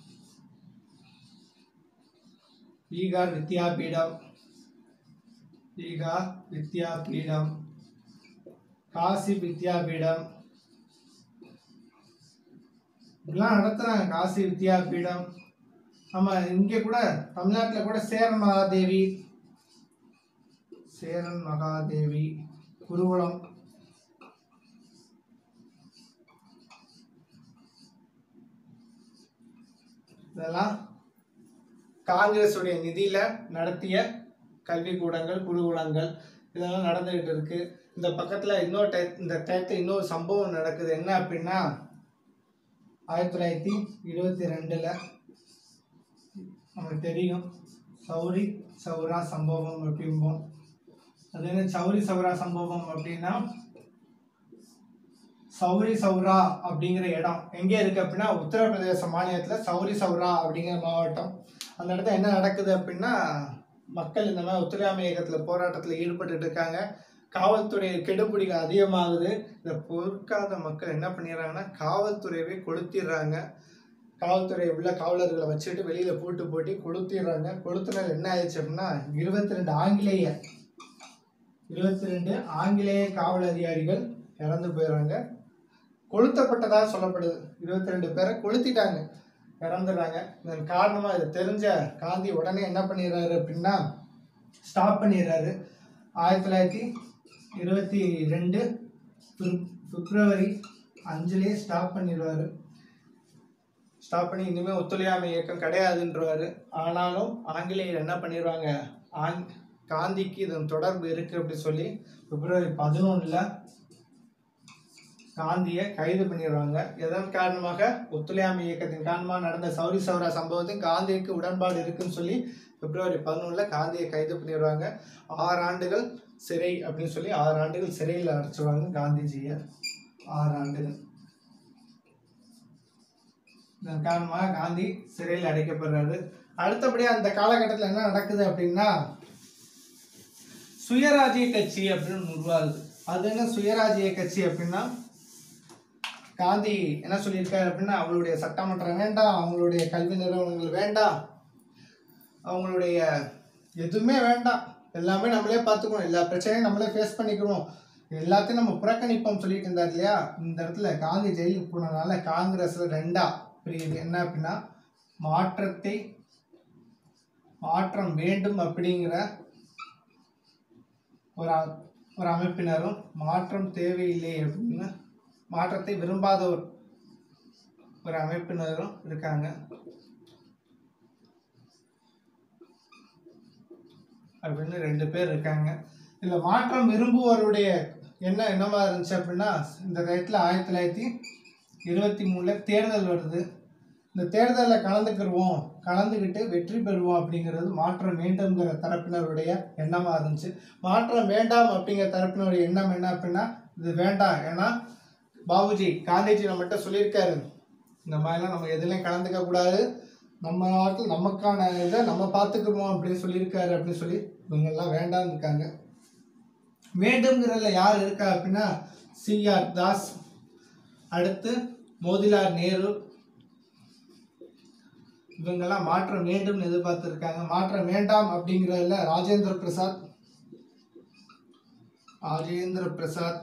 பீகார் வித்யாபீடம் பீகார் வித்யாபீடம் காசி வித்யாபீடம் இப்படிலாம் நடத்துறாங்க காசி வித்யாபீடம் ஆமா இங்க கூட தமிழ்நாட்டுல கூட சேரன் மகாதேவி சேரன் மகாதேவி குருகுலம் இதெல்லாம் காங்கிரஸ் உடைய நிதியில நடத்திய கல்விக்கூடங்கள் குருகுலங்கள் இதெல்லாம் நடந்துகிட்டு இருக்கு இந்த பக்கத்துல இன்னொரு டை இந்த டயத்துல இன்னொரு சம்பவம் நடக்குது என்ன அப்படின்னா ஆயிரத்தி தொள்ளாயிரத்தி இருபத்தி ரெண்டுல நமக்கு தெரியும் சௌரி சௌரா சம்பவம் அப்படிம்போம் அது என்ன சௌரி சௌரா சம்பவம் அப்படின்னா சௌரி சௌரா அப்படிங்கிற இடம் எங்கே இருக்கு அப்படின்னா உத்தரப்பிரதேச மாநிலத்துல சௌரி சௌரா அப்படிங்கிற மாவட்டம் அந்த இடத்துல என்ன நடக்குது அப்படின்னா மக்கள் இந்த மாதிரி ஒத்துழையாமை இயக்கத்துல போராட்டத்துல ஈடுபட்டுட்டு இருக்காங்க காவல்துறை கெடுபிடிகள் அதிகமாகுது இதை பொறுக்காத மக்கள் என்ன பண்ணிடுறாங்கன்னா காவல்துறையவே கொளுத்திடுறாங்க காவல்துறை உள்ள காவலர்களை வச்சுட்டு வெளியில போட்டு போட்டு கொளுத்திடுறாங்க கொளுத்துனது என்ன ஆயிடுச்சு அப்படின்னா இருபத்தி ரெண்டு ஆங்கிலேய இருபத்தி ரெண்டு ஆங்கிலேய காவல் அதிகாரிகள் இறந்து போயிடுறாங்க கொளுத்தப்பட்டதா சொல்லப்படுது இருபத்தி ரெண்டு பேரை கொளுத்திட்டாங்க இறந்துடுறாங்க இதன் காரணமா இது தெரிஞ்ச காந்தி உடனே என்ன பண்ணிடுறாரு அப்படின்னா ஸ்டாப் பண்ணிடுறாரு ஆயிரத்தி தொள்ளாயிரத்தி இருபத்தி ரெண்டு பிப்- பிப்ரவரி அஞ்சுலேயே ஸ்டாப் பண்ணிடுவாரு ஸ்டாப் பண்ணி இனிமேல் ஒத்துழையாமை இயக்கம் கிடையாதுன்றவாரு ஆனாலும் ஆங்கிலேயர் என்ன பண்ணிடுவாங்க ஆங் காந்திக்கு இதன் தொடர்பு இருக்கு அப்படி சொல்லி பிப்ரவரி பதினொன்றில் காந்தியை கைது பண்ணிடுவாங்க எதன் காரணமாக ஒத்துழையாமை இயக்கத்தின் காரணமாக நடந்த சௌரி சௌரா சம்பவத்தில் காந்திக்கு உடன்பாடு இருக்குன்னு சொல்லி பிப்ரவரி பதினொன்றில் காந்தியை கைது பண்ணிடுவாங்க ஆறு ஆண்டுகள் சிறை அப்படின்னு சொல்லி ஆறு ஆண்டுகள் சிறையில் அடைச்சிடுவாங்க காந்திஜியை ஆறு ஆண்டுகள் இதன் காரணமாக காந்தி சிறையில் அடைக்கப்படுறாரு அடுத்தபடியாக அந்த காலகட்டத்தில் என்ன நடக்குது அப்படின்னா சுயராஜ்ய கட்சி அப்படின்னு உருவாகுது அது என்ன சுயராஜ்ய கட்சி அப்படின்னா காந்தி என்ன சொல்லியிருக்காரு அப்படின்னா அவங்களுடைய சட்டமன்றம் வேண்டாம் அவங்களுடைய கல்வி நிறுவனங்கள் வேண்டாம் அவங்களுடைய எதுவுமே வேண்டாம் எல்லாமே நம்மளே பார்த்துக்கணும் எல்லா பிரச்சனையும் நம்மளே ஃபேஸ் பண்ணிக்கணும் எல்லாத்தையும் நம்ம புறக்கணிப்போம் சொல்லிட்டு இருந்தார் இல்லையா இந்த இடத்துல காந்தி ஜெயிலுக்கு போனதுனால காங்கிரஸ்ல ரெண்டா பிரியுது என்ன அப்படின்னா மாற்றத்தை மாற்றம் வேண்டும் அப்படிங்கிற ஒரு அ- ஒரு அமைப்பினரும் மாற்றம் தேவையில்லை அப்படின்னு மாற்றத்தை விரும்பாத ஒரு ஒரு அமைப்பினரும் இருக்காங்க அப்படின்னு ரெண்டு பேர் இருக்காங்க இதுல மாற்றம் விரும்புவோருடைய என்ன என்னமா இருந்துச்சு அப்படின்னா இந்த டயத்துல ஆயிரத்தி தொள்ளாயிரத்தி இருபத்தி மூணுல தேர்தல் வருது இந்த தேர்தலில் கலந்துக்கிடுவோம் கலந்துக்கிட்டு வெற்றி பெறுவோம் அப்படிங்கிறது மாற்றம் வேண்டும்ங்கிற தரப்பினருடைய எண்ணமா இருந்துச்சு மாற்றம் வேண்டாம் அப்படிங்கிற தரப்பினருடைய எண்ணம் என்ன அப்படின்னா இது வேண்டாம் ஏன்னா பாபுஜி காந்திஜி நம்மகிட்ட சொல்லியிருக்காரு இந்த மாதிரிலாம் நம்ம எதுலையும் கலந்துக்க கூடாது நம்ம நாட்டில் நமக்கான இதை நம்ம பார்த்துக்குவோம் அப்படின்னு சொல்லியிருக்காரு அப்படின்னு சொல்லி இவங்கெல்லாம் வேண்டாம்னு இருக்காங்க வேண்டும்ங்கிறதுல யார் இருக்கா அப்படின்னா சிஆர் தாஸ் அடுத்து மோதிலால் நேரு இவங்கெல்லாம் மாற்றம் வேண்டும் எதிர்பார்த்திருக்காங்க மாற்றம் வேண்டாம் அப்படிங்கிறதுல ராஜேந்திர பிரசாத் ராஜேந்திர பிரசாத்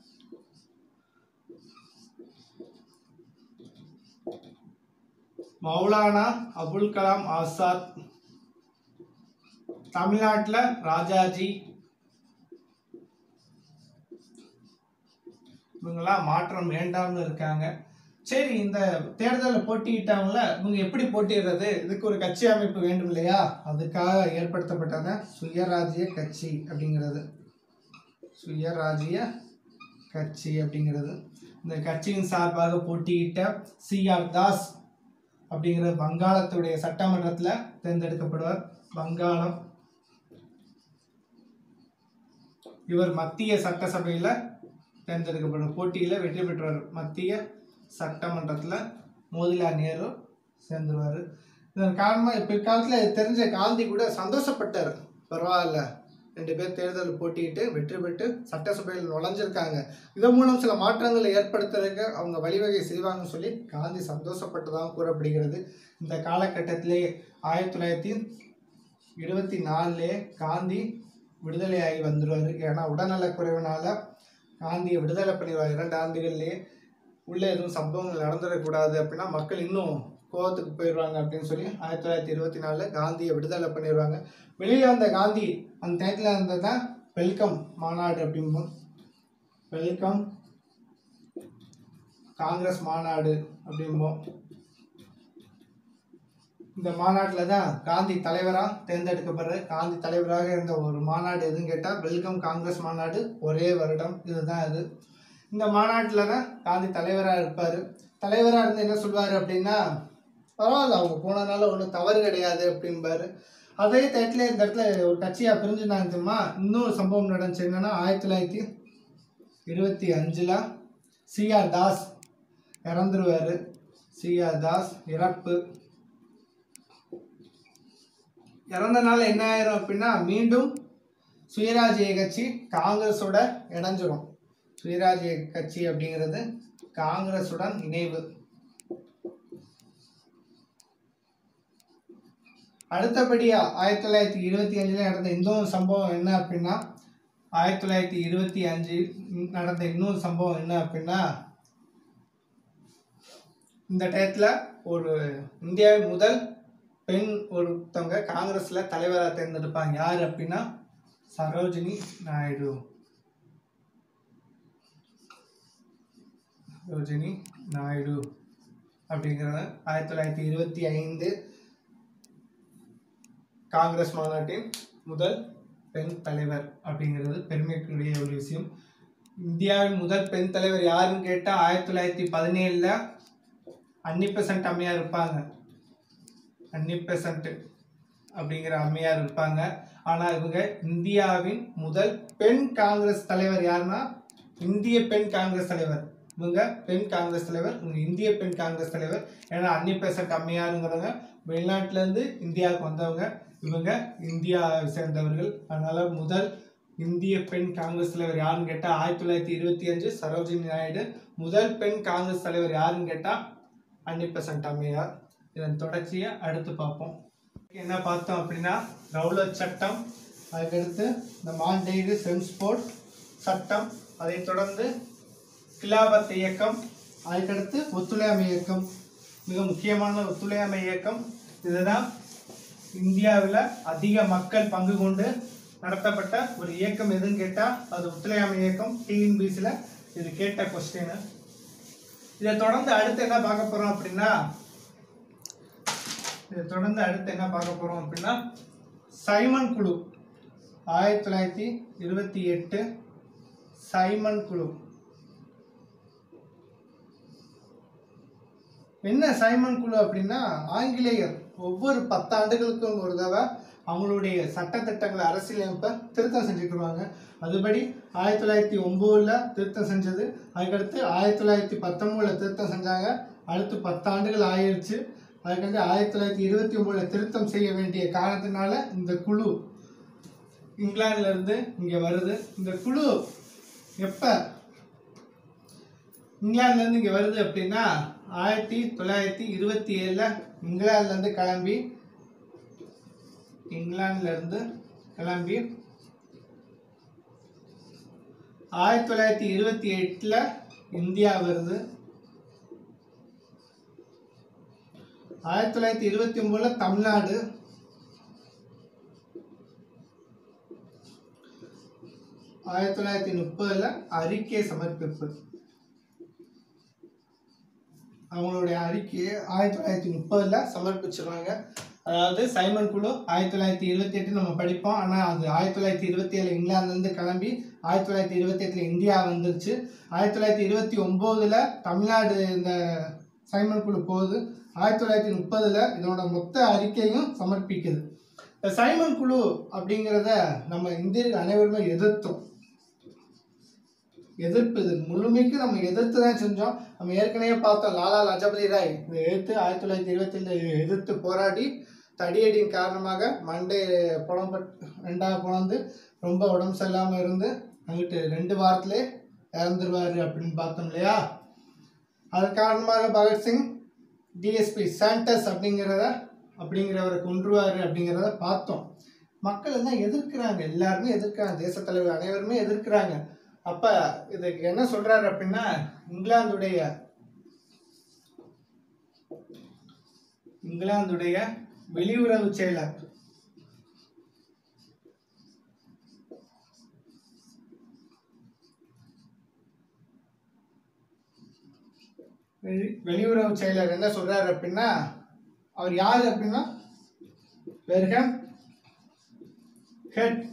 மௌலானா அபுல் கலாம் ஆசாத் தமிழ்நாட்டில் ராஜாஜி இவங்கெல்லாம் மாற்றம் வேண்டாம்னு இருக்காங்க சரி இந்த தேர்தலில் போட்டியிட்டவங்கள இவங்க எப்படி போட்டியிடுறது இதுக்கு ஒரு கட்சி அமைப்பு வேண்டும் இல்லையா அதுக்காக ஏற்படுத்தப்பட்டது சுயராஜ்ய கட்சி அப்படிங்கிறது சுயராஜ்ய கட்சி அப்படிங்கிறது இந்த கட்சியின் சார்பாக போட்டியிட்ட சி ஆர் தாஸ் அப்படிங்கிற வங்காளத்துடைய சட்டமன்றத்தில் தேர்ந்தெடுக்கப்படுவார் வங்காளம் இவர் மத்திய சட்டசபையில் தேர்ந்தெடுக்கப்படும் போட்டியில் வெற்றி பெற்றவர் மத்திய சட்டமன்றத்தில் மோதிலால் நேரு சேர்ந்துருவார் இதன் காரணமாக பிற்காலத்தில் தெரிஞ்ச காந்தி கூட சந்தோஷப்பட்டார் பரவாயில்ல ரெண்டு பேர் தேர்தல் போட்டியிட்டு வெற்றி பெற்று சட்டசபையில் நுழைஞ்சிருக்காங்க இதன் மூலம் சில மாற்றங்களை ஏற்படுத்துறதுக்கு அவங்க வழிவகை செய்வாங்கன்னு சொல்லி காந்தி சந்தோஷப்பட்டதாக கூறப்படுகிறது இந்த காலகட்டத்திலே ஆயிரத்தி தொள்ளாயிரத்தி இருபத்தி நாலுலே காந்தி விடுதலையாகி வந்துடுவார் ஏன்னா உடல்நலக்குறைவினால காந்தியை விடுதலை பண்ணிடுவார் இரண்டு ஆண்டுகள்லேயே உள்ளே எதுவும் சம்பவங்கள் நடந்துடக்கூடாது அப்படின்னா மக்கள் இன்னும் கோவத்துக்கு போயிடுவாங்க அப்படின்னு சொல்லி ஆயிரத்தி தொள்ளாயிரத்தி இருபத்தி நாலில் காந்தியை விடுதலை பண்ணிடுவாங்க வெளியில் வந்த காந்தி அந்த டயத்தில் இருந்தது தான் வெல்கம் மாநாடு அப்படிம்போம் வெல்கம் காங்கிரஸ் மாநாடு அப்படிம்போம் இந்த மாநாட்டில் தான் காந்தி தலைவராக தேர்ந்தெடுக்கப்படுற காந்தி தலைவராக இருந்த ஒரு மாநாடு எதுன்னு கேட்டால் வெல்கம் காங்கிரஸ் மாநாடு ஒரே வருடம் இதுதான் இது இந்த மாநாட்டில் தான் காந்தி தலைவராக இருப்பார் தலைவராக இருந்து என்ன சொல்வார் அப்படின்னா பரவாயில்ல அவங்க போனதுனால ஒன்றும் தவறு கிடையாது அப்படிம்பாரு அதே டயத்தில் இந்த இடத்துல ஒரு கட்சியாக பிரிஞ்சுனாங்க தெரியுமா இன்னொரு சம்பவம் நடந்துச்சு என்னன்னா ஆயிரத்தி தொள்ளாயிரத்தி இருபத்தி அஞ்சில் சிஆர் தாஸ் இறந்துருவார் சிஆர் தாஸ் இறப்பு இறந்தனால என்ன ஆயிரும் அப்படின்னா மீண்டும் சுயராஜ்ய கட்சி காங்கிரஸோட இணைஞ்சிரும் சுயராஜ்ய கட்சி அப்படிங்கிறது காங்கிரஸுடன் இணைவு அடுத்தபடியா ஆயிரத்தி தொள்ளாயிரத்தி இருபத்தி அஞ்சுல நடந்த இன்னொரு சம்பவம் என்ன அப்படின்னா ஆயிரத்தி தொள்ளாயிரத்தி இருபத்தி அஞ்சு நடந்த இன்னொரு சம்பவம் என்ன அப்படின்னா இந்த டயத்தில் ஒரு இந்தியாவின் முதல் பெண் ஒருத்தவங்க காங்கிரஸ்ல தலைவராக தேர்ந்தெடுப்பாங்க யார் அப்படின்னா சரோஜினி நாயுடு சரோஜினி நாயுடு அப்படிங்கிறத ஆயிரத்தி தொள்ளாயிரத்தி இருபத்தி ஐந்து காங்கிரஸ் மாநாட்டின் முதல் பெண் தலைவர் அப்படிங்கிறது பெருமைக்குரிய ஒரு விஷயம் இந்தியாவின் முதல் பெண் தலைவர் யாருன்னு கேட்டால் ஆயிரத்தி தொள்ளாயிரத்தி பதினேழில் அன்னி பெசன்ட் அம்மையார் இருப்பாங்க அன்னி பெசன்ட் அப்படிங்கிற அம்மையார் இருப்பாங்க ஆனால் இவங்க இந்தியாவின் முதல் பெண் காங்கிரஸ் தலைவர் யாருன்னா இந்திய பெண் காங்கிரஸ் தலைவர் இவங்க பெண் காங்கிரஸ் தலைவர் இவங்க இந்திய பெண் காங்கிரஸ் தலைவர் ஏன்னா அன்னி பெசன்ட் அம்மையாருங்கிறவங்க வெளிநாட்டிலேருந்து இந்தியாவுக்கு வந்தவங்க இவங்க இந்தியாவை சேர்ந்தவர்கள் அதனால முதல் இந்திய பெண் காங்கிரஸ் தலைவர் யாருன்னு கேட்டால் ஆயிரத்தி தொள்ளாயிரத்தி இருபத்தி அஞ்சு சரோஜினி நாயுடு முதல் பெண் காங்கிரஸ் தலைவர் யாருன்னு கேட்டால் அன்னி பெசன்ட் அம்மையார் இதன் தொடர்ச்சியை அடுத்து பார்ப்போம் என்ன பார்த்தோம் அப்படின்னா ரவுலட் சட்டம் அதுக்கடுத்து இந்த மாண்டேடு சென்ஸ்போர்ட் சட்டம் அதைத் தொடர்ந்து கிலாபத் இயக்கம் அதுக்கடுத்து ஒத்துழையாமை இயக்கம் மிக முக்கியமான ஒத்துழையாமை இயக்கம் இதுதான் இந்தியாவில் அதிக மக்கள் பங்கு கொண்டு நடத்தப்பட்ட ஒரு இயக்கம் எதுன்னு கேட்டால் அது ஒத்துழையாமை இயக்கம் டிஎன்பிசியில் இது கேட்ட கொஸ்டின் இதை தொடர்ந்து அடுத்து என்ன பார்க்க போகிறோம் அப்படின்னா இதை தொடர்ந்து அடுத்து என்ன பார்க்க போகிறோம் அப்படின்னா சைமன் குழு ஆயிரத்தி தொள்ளாயிரத்தி இருபத்தி எட்டு சைமன் குழு என்ன சைமன் குழு அப்படின்னா ஆங்கிலேயர் ஒவ்வொரு பத்தாண்டுகளுக்கும் ஒரு தடவை அவங்களுடைய சட்டத்திட்டங்களை அரசியலமைப்பை திருத்தம் செஞ்சுக்குவாங்க அதுபடி ஆயிரத்தி தொள்ளாயிரத்தி ஒம்போதில் திருத்தம் செஞ்சது அதுக்கடுத்து ஆயிரத்தி தொள்ளாயிரத்தி பத்தொம்போதில் திருத்தம் செஞ்சாங்க அடுத்து பத்தாண்டுகள் ஆயிடுச்சு அதுக்கடுத்து ஆயிரத்தி தொள்ளாயிரத்தி இருபத்தி ஒம்போதில் திருத்தம் செய்ய வேண்டிய காரணத்தினால இந்த குழு இங்கிலாந்துல இருந்து இங்கே வருது இந்த குழு எப்போ இங்கிலாந்துலேருந்து இங்கே வருது அப்படின்னா ஆயிரத்தி தொள்ளாயிரத்தி இருபத்தி ஏழில் இங்கிலாந்துல இருந்து கிளம்பி இங்கிலாந்துல இருந்து கிளம்பி ஆயிரத்தி தொள்ளாயிரத்தி இருபத்தி எட்டுல இந்தியா வருது ஆயிரத்தி தொள்ளாயிரத்தி இருபத்தி ஒன்பதுல தமிழ்நாடு ஆயிரத்தி தொள்ளாயிரத்தி முப்பதுல அறிக்கை சமர்ப்பிப்பு அவங்களுடைய அறிக்கையை ஆயிரத்தி தொள்ளாயிரத்தி முப்பதுல சமர்ப்பிச்சிருவாங்க அதாவது சைமன் குழு ஆயிரத்தி தொள்ளாயிரத்தி இருபத்தி எட்டு நம்ம படிப்போம் ஆனால் அது ஆயிரத்தி தொள்ளாயிரத்தி இருபத்தி ஏழு இங்கிலாந்துலேருந்து கிளம்பி ஆயிரத்தி தொள்ளாயிரத்தி இருபத்தி எட்டில் இந்தியா வந்துருச்சு ஆயிரத்தி தொள்ளாயிரத்தி இருபத்தி ஒம்போதில் தமிழ்நாடு இந்த சைமன் குழு போகுது ஆயிரத்தி தொள்ளாயிரத்தி முப்பதில் இதனோட மொத்த அறிக்கையும் சமர்ப்பிக்குது இந்த சைமன் குழு அப்படிங்கிறத நம்ம இந்தியர்கள் அனைவருமே எதிர்த்தோம் எதிர்ப்பு இது முழுமைக்கு நம்ம எதிர்த்து தான் செஞ்சோம் நம்ம ஏற்கனவே பார்த்தோம் லாலா லஜபதி ராய் இதை எதிர்த்து ஆயிரத்தி தொள்ளாயிரத்தி இருபத்தி எதிர்த்து போராடி தடியடியின் காரணமாக மண்டே புலம்பட் ரெண்டாக புலந்து ரொம்ப உடம்பு சரியில்லாமல் இருந்து அங்கிட்டு ரெண்டு வாரத்திலே இறந்துருவாரு அப்படின்னு பார்த்தோம் இல்லையா அது காரணமாக பகத்சிங் டிஎஸ்பி சாண்டஸ் அப்படிங்கிறத அப்படிங்கிறவரை கொன்றுவாரு அப்படிங்கிறத பார்த்தோம் மக்கள் எல்லாம் எதிர்க்கிறாங்க எல்லாருமே எதிர்க்கிறாங்க தேசத் தலைவர் அனைவருமே எதிர்க்கிறாங்க அப்ப இதுக்கு என்ன சொல்றாரு அப்படின்னா இங்கிலாந்துடைய இங்கிலாந்துடைய வெளியுறவு செயலர் வெளி- வெளியுறவு செயலர் என்ன சொல்றாரு அப்படின்னா அவர் யாரு அப்படின்னா பெர்கன் ஹெட்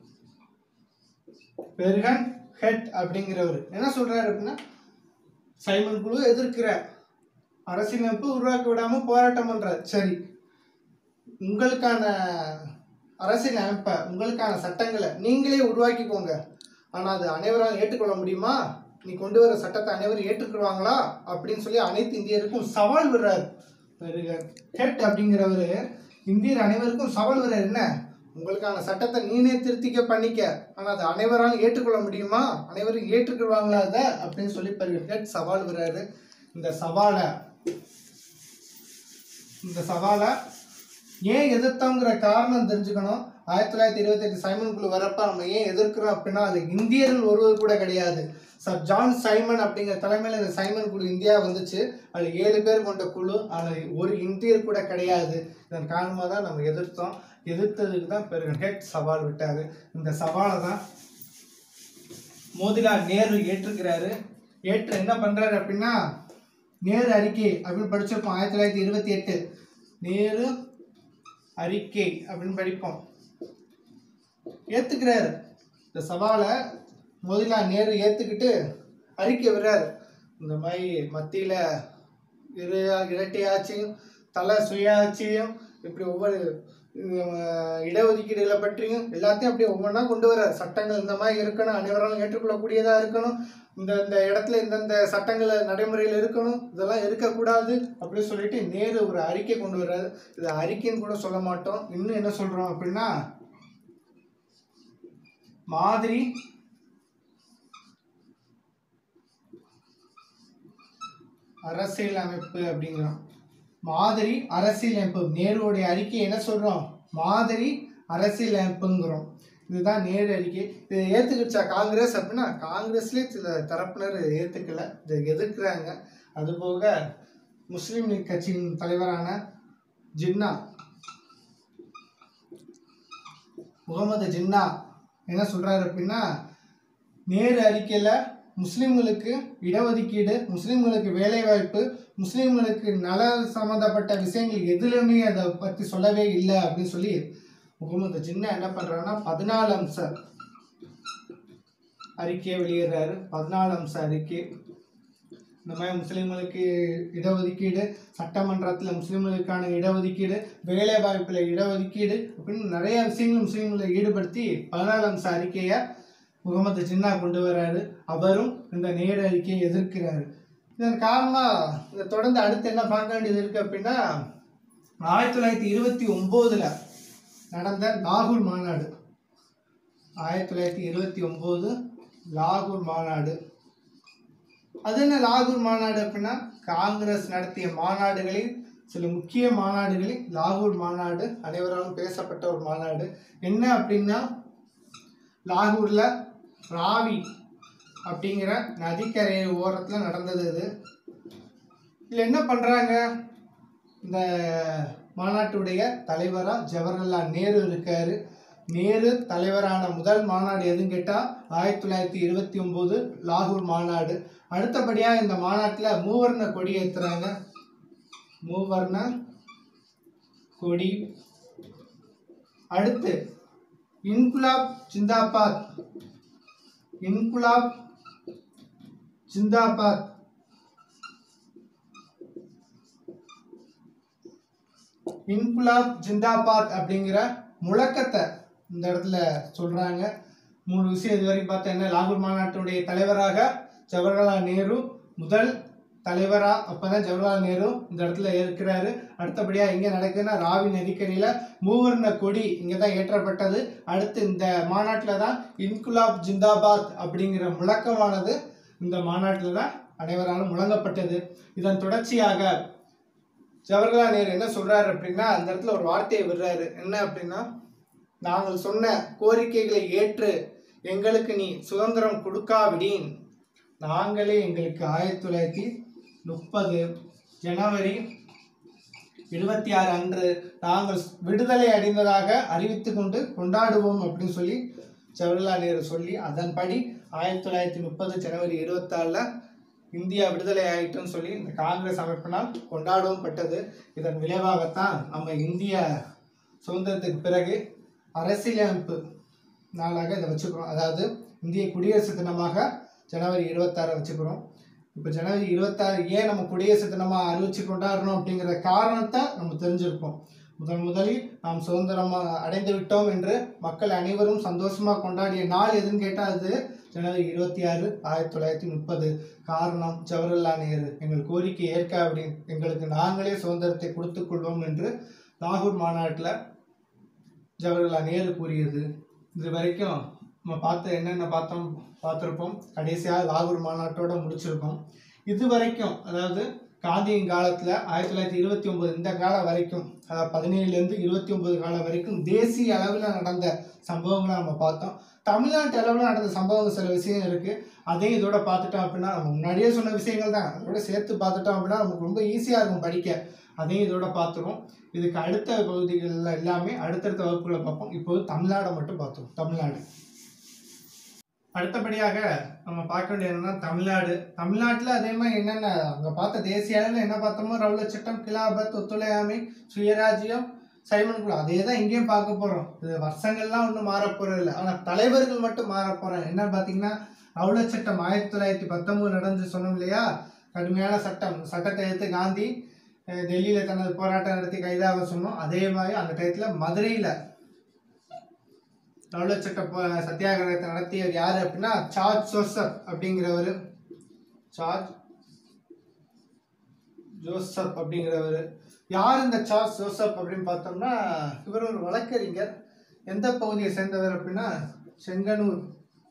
பெர்கன் ஹெட் அப்படிங்கிறவர் என்ன சொல்றாரு அப்படின்னா சைமன் குழு எதிர்க்கிற அரசியலமைப்பு உருவாக்க விடாம போராட்டம் பண்றாரு சரி உங்களுக்கான அரசியல் அமைப்பை உங்களுக்கான சட்டங்களை நீங்களே உருவாக்கிக்கோங்க ஆனா அது அனைவரால் ஏற்றுக்கொள்ள முடியுமா நீ கொண்டு வர சட்டத்தை அனைவரும் ஏற்றுக்கொள்வாங்களா அப்படின்னு சொல்லி அனைத்து இந்தியருக்கும் சவால் விடுறாரு பெருகர் ஹெட் அப்படிங்கிறவரு இந்தியர் அனைவருக்கும் சவால் விடுறாரு என்ன உங்களுக்கான சட்டத்தை நீனே திருத்திக்க பண்ணிக்க ஆனா அது அனைவராலும் ஏற்றுக்கொள்ள முடியுமா அனைவரும் ஏற்றுக்கொள்வாங்களா அதை அப்படின்னு சொல்லி பெருகர் ஹெட் சவால் விடுறாரு இந்த சவாலை இந்த சவாலை ஏன் எதிர்த்தோங்கிற காரணம் தெரிஞ்சுக்கணும் ஆயிரத்தி தொள்ளாயிரத்தி இருபத்தி எட்டு சைமன் குழு வரப்ப நம்ம ஏன் எதிர்க்கிறோம் அப்படின்னா அது இந்தியர்கள் ஒருவர் கூட கிடையாது சார் ஜான் சைமன் அப்படிங்கிற தலைமையில் இந்த சைமன் குழு இந்தியா வந்துச்சு அதில் ஏழு பேர் கொண்ட குழு அதில் ஒரு இந்தியர் கூட கிடையாது இதன் காரணமாக தான் நம்ம எதிர்த்தோம் எதிர்த்ததுக்கு தான் பிறகு ஹெட் சவால் விட்டாரு இந்த சவாலை தான் மோதிலால் நேரு ஏற்றுக்கிறாரு ஏற்று என்ன பண்றாரு அப்படின்னா நேரு அறிக்கை அப்படின்னு படிச்சிருப்போம் ஆயிரத்தி தொள்ளாயிரத்தி இருபத்தி எட்டு நேரு அறிக்கை அப்படின்னு படிப்போம் ஏத்துக்கிறாரு இந்த சவாலை மோதிலால் நேரு ஏத்துக்கிட்டு அறிக்கை விடுறாரு இந்த மாதிரி மத்தியில இரு இரட்டை ஆட்சியும் தலை சுய ஆட்சியும் இப்படி ஒவ்வொரு அஹ், இடஒதுக்கீடுகளை பற்றியும் எல்லாத்தையும் அப்படியே ஒவ்வொன்றா கொண்டு வர சட்டங்கள் இந்த மாதிரி இருக்கணும் அனைவராலும் ஏற்றுக்கொள்ளக்கூடியதா இருக்கணும் இந்த இந்த இடத்துல இந்தந்த சட்டங்கள் நடைமுறையில் இருக்கணும் இதெல்லாம் இருக்கக்கூடாது அப்படின்னு சொல்லிட்டு நேரு ஒரு அறிக்கை கொண்டு வர்றாரு இது அறிக்கைன்னு கூட சொல்ல மாட்டோம் இன்னும் என்ன சொல்றோம் அப்படின்னா மாதிரி அரசியல் அமைப்பு அப்படிங்கிறோம் மாதிரி அரசியல் அமைப்பு நேருவுடைய அறிக்கை என்ன சொல்றோம் மாதிரி அரசியல் அமைப்புங்கிறோம் இதுதான் நேரு அறிக்கை இதை ஏத்துக்கிச்சா காங்கிரஸ் அப்படின்னா காங்கிரஸ்லயே சில தரப்பினர் இதை ஏத்துக்கல இதை எதிர்க்கிறாங்க அதுபோக முஸ்லீம் லீக் கட்சியின் தலைவரான ஜின்னா முகமது ஜின்னா என்ன சொல்றாரு அப்படின்னா நேரு அறிக்கையில் முஸ்லீம்களுக்கு இடஒதுக்கீடு முஸ்லீம்களுக்கு வேலைவாய்ப்பு முஸ்லீம்களுக்கு நல சம்மந்தப்பட்ட விஷயங்கள் எதுலையுமே அதை பற்றி சொல்லவே இல்லை அப்படின்னு சொல்லி முகமது ஜின்னா என்ன பண்ணுறாருன்னா பதினாலு அம்ச அறிக்கையை வெளியிடுறாரு பதினாலு அம்ச அறிக்கை இந்த மாதிரி முஸ்லீம்களுக்கு இடஒதுக்கீடு சட்டமன்றத்தில் முஸ்லீம்களுக்கான இடஒதுக்கீடு வேலை வாய்ப்பில் இடஒதுக்கீடு அப்படின்னு நிறைய விஷயங்கள் முஸ்லீம்களை ஈடுபடுத்தி பதினாலு அம்ச அறிக்கையை முகமது ஜின்னா கொண்டு வர்றாரு அவரும் இந்த நேரு அறிக்கையை எதிர்க்கிறாரு இதன் காரணமாக இதை தொடர்ந்து அடுத்து என்ன பார்க்க வேண்டியது இருக்கு அப்படின்னா ஆயிரத்தி தொள்ளாயிரத்தி இருபத்தி ஒம்போதுல நடந்த லாகூர் மாநாடு ஆயிரத்தி தொள்ளாயிரத்தி இருபத்தி ஒம்பது லாகூர் மாநாடு அது என்ன லாகூர் மாநாடு அப்படின்னா காங்கிரஸ் நடத்திய மாநாடுகளில் சில முக்கிய மாநாடுகளில் லாகூர் மாநாடு அனைவராலும் பேசப்பட்ட ஒரு மாநாடு என்ன அப்படின்னா லாகூர்ல ராவி அப்படிங்கிற நதிக்கரை ஓரத்தில் நடந்தது இது இதில் என்ன பண்ணுறாங்க இந்த மாநாட்டுடைய தலைவராக ஜவஹர்லால் நேரு இருக்காரு நேரு தலைவரான முதல் மாநாடு எதுன்னு கேட்டால் ஆயிரத்தி தொள்ளாயிரத்தி இருபத்தி ஒம்பது லாகூர் மாநாடு அடுத்தபடியாக இந்த மாநாட்டில் மூவர்ண கொடி ஏற்றுறாங்க மூவர்ண கொடி அடுத்து இன்குலாப் ஜிந்தாபாத் இன்குலாப் ஜிந்தாபாத் இன்குலாப் ஜிந்தாபாத் அப்படிங்கிற முழக்கத்தை இந்த இடத்துல சொல்றாங்க மூணு விஷயம் இது வரைக்கும் பார்த்தா என்ன லாகூர் மாநாட்டுடைய தலைவராக ஜவஹர்லால் நேரு முதல் தலைவரா அப்பதான் ஜவஹர்லால் நேரு இந்த இடத்துல இருக்கிறாரு அடுத்தபடியா இங்க நடக்குதுன்னா ராவி நதிக்கரையில மூவர்ண கொடி இங்க தான் ஏற்றப்பட்டது அடுத்து இந்த மாநாட்டில தான் இன்குலாப் ஜிந்தாபாத் அப்படிங்கிற முழக்கமானது இந்த மாநாட்டில் தான் அனைவராலும் முழங்கப்பட்டது இதன் தொடர்ச்சியாக ஜவஹர்லால் நேரு என்ன சொல்றாரு அப்படின்னா அந்த இடத்துல ஒரு வார்த்தையை விடுறாரு என்ன அப்படின்னா நாங்கள் சொன்ன கோரிக்கைகளை ஏற்று எங்களுக்கு நீ சுதந்திரம் கொடுக்காவிடின் நாங்களே எங்களுக்கு ஆயிரத்தி தொள்ளாயிரத்தி முப்பது ஜனவரி இருபத்தி ஆறு அன்று நாங்கள் விடுதலை அடைந்ததாக அறிவித்து கொண்டு கொண்டாடுவோம் அப்படின்னு சொல்லி ஜவஹர்லால் நேரு சொல்லி அதன்படி ஆயிரத்தி தொள்ளாயிரத்தி முப்பது ஜனவரி இருபத்தாறில் இந்தியா விடுதலை ஆயிட்டுன்னு சொல்லி இந்த காங்கிரஸ் அமைப்பினால் கொண்டாடவும் பட்டது இதன் விளைவாகத்தான் நம்ம இந்திய சுதந்திரத்துக்கு பிறகு அரசியலமைப்பு நாளாக இதை வச்சுக்கிறோம் அதாவது இந்திய குடியரசு தினமாக ஜனவரி இருபத்தாறு வச்சுக்கிறோம் இப்போ ஜனவரி இருபத்தாறு ஏன் நம்ம குடியரசு தினமாக அறிவிச்சு கொண்டாடுறோம் அப்படிங்கிற காரணத்தை நம்ம தெரிஞ்சிருப்போம் முதன் முதலில் நாம் சுதந்திரமாக அடைந்து விட்டோம் என்று மக்கள் அனைவரும் சந்தோஷமாக கொண்டாடிய நாள் எதுன்னு கேட்டால் அது ஜனவரி இருபத்தி ஆறு ஆயிரத்தி தொள்ளாயிரத்தி முப்பது காரணம் ஜவஹர்லால் நேரு எங்கள் கோரிக்கை ஏற்க அப்படின்னு எங்களுக்கு நாங்களே சுதந்திரத்தை கொடுத்துக் கொள்வோம் என்று லாகூர் மாநாட்டில் ஜவஹர்லால் நேரு கூறியது இது வரைக்கும் நம்ம பார்த்த என்னென்ன பார்த்தோம் பார்த்துருப்போம் கடைசியாக லாகூர் மாநாட்டோட முடிச்சிருக்கோம் இது வரைக்கும் அதாவது காந்தியின் காலத்தில் ஆயிரத்தி தொள்ளாயிரத்தி இருபத்தி ஒன்பது இந்த காலம் வரைக்கும் அதாவது பதினேழுலேருந்து இருபத்தி ஒன்பது காலம் வரைக்கும் தேசிய அளவில் நடந்த சம்பவங்களை நம்ம பார்த்தோம் தமிழ்நாட்டு அளவில் நடந்த சம்பவங்கள் சில விஷயம் இருக்குது அதையும் இதோட பார்த்துட்டோம் அப்படின்னா நம்ம முன்னாடியே சொன்ன விஷயங்கள் தான் அதோட சேர்த்து பார்த்துட்டோம் அப்படின்னா நமக்கு ரொம்ப ஈஸியாக இருக்கும் படிக்க அதையும் இதோட பார்த்துருவோம் இதுக்கு அடுத்த பகுதிகளில் எல்லாமே அடுத்தடுத்த வகுப்புகளை பார்ப்போம் இப்போது தமிழ்நாடை மட்டும் பார்த்தோம் தமிழ்நாடு அடுத்தபடியாக நம்ம பார்க்க வேண்டியது என்னன்னா தமிழ்நாடு தமிழ்நாட்டில் அதே மாதிரி என்னென்ன அங்கே பார்த்த தேசிய அளவில் என்ன பார்த்தோமோ ரவுல சட்டம் கிலாபத் ஒத்துழையாமை சுயராஜ்யம் சைமன் குழு அதே தான் இங்கேயும் பார்க்க போகிறோம் இது வருஷங்கள்லாம் ஒன்றும் மாற போகிறது இல்லை ஆனால் தலைவர்கள் மட்டும் மாற போகிறாங்க என்ன பார்த்தீங்கன்னா ரவுல சட்டம் ஆயிரத்தி தொள்ளாயிரத்தி பத்தொம்போது நடந்து சொன்னோம் இல்லையா கடுமையான சட்டம் சட்டத்தை எடுத்து காந்தி அஹ், டெல்லியில தனது போராட்டம் நடத்தி கைதாக சொன்னோம் அதே மாதிரி அந்த டயத்தில் மதுரையில் ரவுல சட்ட போ- சத்தியாகிரகத்தை நடத்தியவர் யார் அப்படின்னா சார்ஜ் ஜோசப் அப்படிங்கிறவர் சார்ஜ் ஜோசப் அப்படிங்கிறவர் யார் இந்த சார்ஜ் ஜோசப் அப்படின்னு பார்த்தோம்னா இவர் ஒரு வழக்கறிஞர் எந்த பகுதியை சேர்ந்தவர் அப்படின்னா செங்கனூர்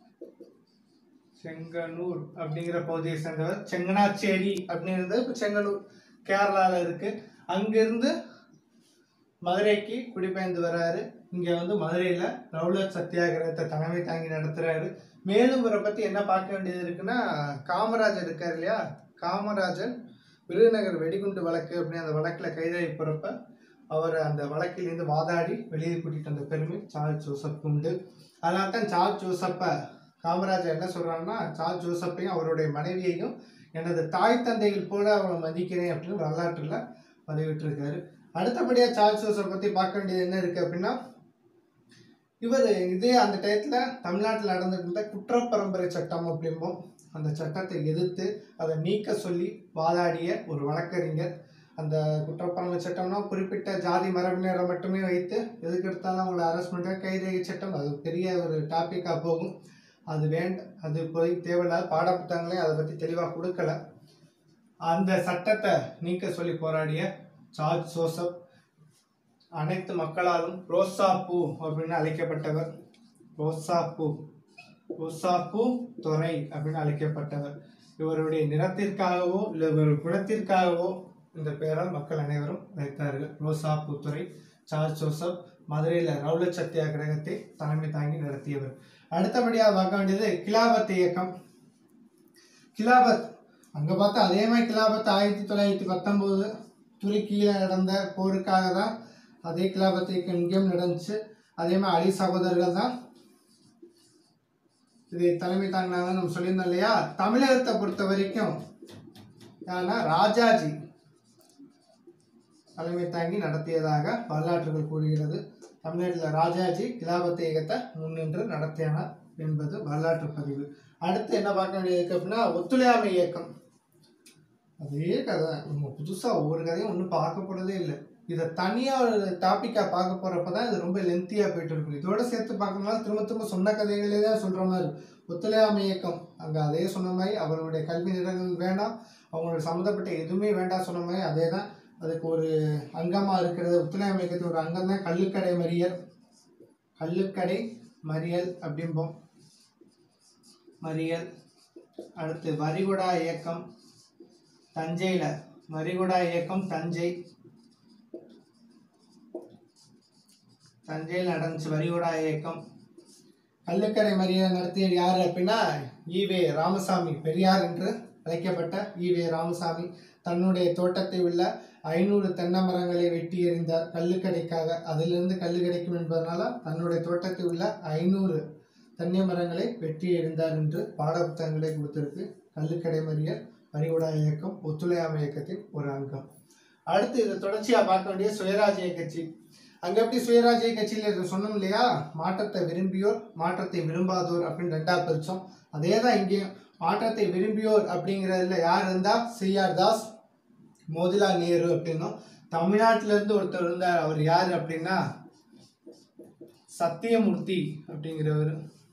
செங்கனூர் அப்படிங்கிற பகுதியை சேர்ந்தவர் செங்கனாச்சேரி அப்படிங்கிறது இப்போ செங்கனூர் கேரளாவில் இருக்கு அங்கிருந்து மதுரைக்கு குடிபெயர்ந்து வர்றாரு இங்க வந்து மதுரையில ரவுலட் சத்தியாகிரகத்தை தலைமை தாங்கி நடத்துறாரு மேலும் இவரை பத்தி என்ன பார்க்க வேண்டியது இருக்குன்னா காமராஜர் இருக்கார் இல்லையா காமராஜர் விருதுநகர் வெடிகுண்டு வழக்கு அப்படின்னு அந்த வழக்கில் கைதாகி போகிறப்ப அவர் அந்த வழக்கிலிருந்து வாதாடி வெளியே கூட்டிட்டு வந்த பெருமை சார்ல்ஸ் ஜோசப் உண்டு அதனால தான் சார்ல்ஸ் ஜோசப்பை காமராஜர் என்ன சொல்றாருன்னா சார்ல்ஸ் ஜோசப்பையும் அவருடைய மனைவியையும் எனது தாய் தந்தைகள் போல அவனை மதிக்கிறேன் அப்படின்னு வரலாற்றில் பதிவிட்டிருக்காரு அடுத்தபடியாக சார்ல்ஸ் ஜோசப் பற்றி பார்க்க வேண்டியது என்ன இருக்குது அப்படின்னா இவர் இதே அந்த டயத்தில் தமிழ்நாட்டில் நடந்துட்டு இருந்த குற்றப்பரம்பரை சட்டம் அப்படிம்போம் அந்த சட்டத்தை எதிர்த்து அதை நீக்க சொல்லி வாதாடிய ஒரு வழக்கறிஞர் அந்த குற்றப்பரம்பரை சட்டம்னா குறிப்பிட்ட ஜாதி மரபினரை மட்டுமே வைத்து எதுக்கு எடுத்தாலும் அவங்களை அரெஸ்ட் பண்ணுற கைதை சட்டம் அது பெரிய ஒரு டாப்பிக்காக போகும் அது வேண்ட அது போய் தேவையில்லாத பாடப்புத்தகங்களையும் அதை பற்றி தெளிவாக கொடுக்கல அந்த சட்டத்தை நீக்க சொல்லி போராடிய சார்ஜ் ஜோசப் அனைத்து மக்களாலும் ரோசா பூ அப்படின்னு அழைக்கப்பட்டவர் ரோசா பூ ரோசா பூ துறை அப்படின்னு அழைக்கப்பட்டவர் இவருடைய நிறத்திற்காகவோ இல்லை இவர் குணத்திற்காகவோ இந்த பெயரால் மக்கள் அனைவரும் வைத்தார்கள் ரோசா புத்துரை சார்ஸ் ஜோசப் மதுரையில் ரவுலட் சத்தியாகிரகத்தை தலைமை தாங்கி நடத்தியவர் அடுத்தபடியாக பார்க்க வேண்டியது கிலாபத் இயக்கம் கிலாபத் அங்கே பார்த்தா அதே மாதிரி கிலாபத் ஆயிரத்தி தொள்ளாயிரத்தி பத்தொம்போது துருக்கியில் நடந்த போருக்காக தான் அதே கிலாபத் இயக்கம் இங்கேயும் நடந்துச்சு அதே மாதிரி அலி சகோதரர்கள் தான் இதை தலைமை தாங்கினாங்க நம்ம சொல்லியிருந்தோம் இல்லையா தமிழகத்தை பொறுத்த வரைக்கும் யாருன்னா ராஜாஜி தலைமை தாங்கி நடத்தியதாக வரலாற்றுகள் கூறுகிறது தமிழ்நாட்டில் ராஜாஜி கிலாபத்து இயக்கத்தை முன்னின்று நடத்தினார் என்பது வரலாற்று பதிவு அடுத்து என்ன பார்க்க வேண்டியது இருக்கு அப்படின்னா ஒத்துழையாமை இயக்கம் அதே கதை நம்ம புதுசாக ஒவ்வொரு கதையும் ஒன்றும் பார்க்க போகிறதே இல்லை இதை தனியாக ஒரு டாப்பிக்காக பார்க்க போகிறப்ப தான் இது ரொம்ப லென்த்தியாக போயிட்டு இருக்கும் இதோட சேர்த்து பார்க்கணும்னா திரும்ப திரும்ப சொன்ன கதைகளே தான் சொல்கிற மாதிரி ஒத்துழையாமை இயக்கம் அங்கே அதே சொன்ன மாதிரி அவர்களுடைய கல்வி நிலையங்கள் வேண்டாம் அவங்களோட சம்மந்தப்பட்ட எதுவுமே வேண்டாம் சொன்ன மாதிரி அதே தான் அதுக்கு ஒரு அங்கமாக இருக்கிறது ஒத்துழையாமை இயக்கத்தின் ஒரு அங்கம் தான் கல்லுக்கடை மறியல் கல்லுக்கடை மறியல் அப்படிம்போம் மறியல் அடுத்து வரிகுடா இயக்கம் தஞ்சையில் வரிகுடா இயக்கம் தஞ்சை தஞ்சையில் நடந்துச்சு வரிகுடா இயக்கம் கள்ளுக்கடை மறியல் நடத்திய யார் அப்படின்னா ஈவே ராமசாமி பெரியார் என்று அழைக்கப்பட்ட ஈவே ராமசாமி தன்னுடைய தோட்டத்தை உள்ள ஐநூறு தென்னை மரங்களை வெட்டி எறிந்தார் கள்ளுக்கடைக்காக அதிலிருந்து கல்லு கிடைக்கும் என்பதனால தன்னுடைய தோட்டத்தில் உள்ள ஐநூறு தென்னை மரங்களை வெட்டி எறிந்தார் என்று பாடப்புத்தகங்களை கொடுத்திருக்கு கள்ளுக்கடை மறியல் பரிகுடா இயக்கம் ஒத்துழையாமை இயக்கத்தின் ஒரு அங்கம் அடுத்து இதை தொடர்ச்சியாக பார்க்க வேண்டிய சுயராஜ்ய கட்சி அங்கே எப்படி சுயராஜ்ய கட்சியில் இது சொன்னோம் இல்லையா மாற்றத்தை விரும்பியோர் மாற்றத்தை விரும்பாதோர் அப்படின்னு ரெண்டா பிரித்தோம் அதே தான் இங்கேயும் மாற்றத்தை விரும்பியோர் அப்படிங்கிறதுல யார் இருந்தா சிஆர் தாஸ் மோதிலால் நேரு அப்படின்னும் தமிழ்நாட்டில இருந்து ஒருத்தர் இருந்தார் அவர் யார் அப்படின்னா சத்தியமூர்த்தி அப்படிங்கிறவர்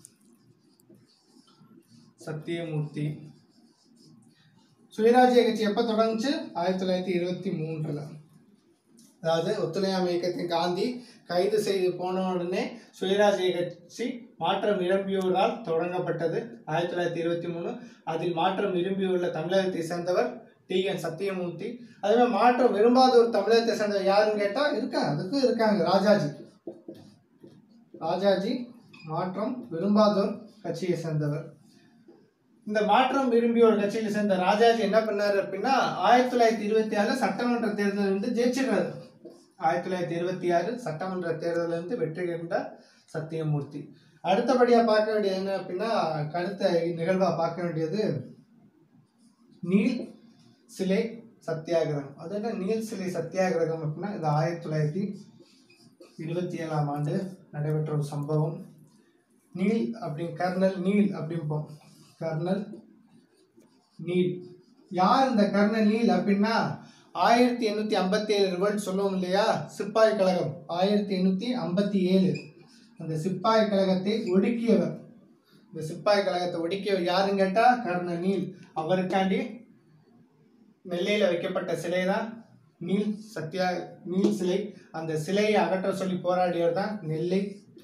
சத்தியமூர்த்தி சுயராஜ்ய கட்சி எப்போ தொடங்குச்சு ஆயிரத்தி தொள்ளாயிரத்தி இருபத்தி மூன்றில் அதாவது ஒத்துழையாமை இயக்கத்தின் காந்தி கைது செய்து போன உடனே சுயராஜ்ய கட்சி மாற்றம் விரும்பியோரால் தொடங்கப்பட்டது ஆயிரத்தி தொள்ளாயிரத்தி இருபத்தி மூணு அதில் மாற்றம் விரும்பியுள்ள தமிழகத்தை சேர்ந்தவர் டி என் சத்தியமூர்த்தி அதே மாதிரி மாற்றம் விரும்பாத ஒரு தமிழகத்தை சேர்ந்தவர் யாருன்னு கேட்டால் இருக்காங்க அதுக்கும் இருக்காங்க ராஜாஜி ராஜாஜி மாற்றம் விரும்பாதோர் கட்சியை சேர்ந்தவர் இந்த மாற்றம் விரும்பிய ஒரு கட்சியில் சேர்ந்த ராஜாஜி என்ன பண்ணாரு அப்படின்னா ஆயிரத்தி தொள்ளாயிரத்தி இருபத்தி ஆறுல சட்டமன்ற தேர்தலில் இருந்து ஜெயிச்சிடுறாரு ஆயிரத்தி தொள்ளாயிரத்தி இருபத்தி ஆறு சட்டமன்ற தேர்தலில் இருந்து வெற்றி கண்ட சத்தியமூர்த்தி அடுத்தபடியா பார்க்க வேண்டியது என்ன அப்படின்னா அடுத்த நிகழ்வா பார்க்க வேண்டியது நீல் சிலை சத்தியாகிரகம் அது என்ன நீல் சிலை சத்தியாகிரகம் அப்படின்னா இது ஆயிரத்தி தொள்ளாயிரத்தி இருபத்தி ஏழாம் ஆண்டு நடைபெற்ற ஒரு சம்பவம் நீல் அப்படி கர்னல் நீல் அப்படிம்போம் கர்னல் நீல் யார் இந்த கர்னல் நீல் அப்படின்னா ஆயிரத்தி எண்ணூற்றி ஐம்பத்தி ஏழு ரிவல்ட் சொல்லுவோம் இல்லையா சிப்பாய் கழகம் ஆயிரத்தி எண்ணூற்றி ஐம்பத்தி ஏழு அந்த சிப்பாய் கழகத்தை ஒடுக்கியவர் இந்த சிப்பாய் கழகத்தை ஒடுக்கியவர் யாருன்னு கேட்டால் கர்னல் நீல் அவருக்காண்டி நெல்லையில் வைக்கப்பட்ட சிலை தான் நீல் சத்யா நீல் சிலை அந்த சிலையை அகற்ற சொல்லி போராடியவர் தான் நெல்லை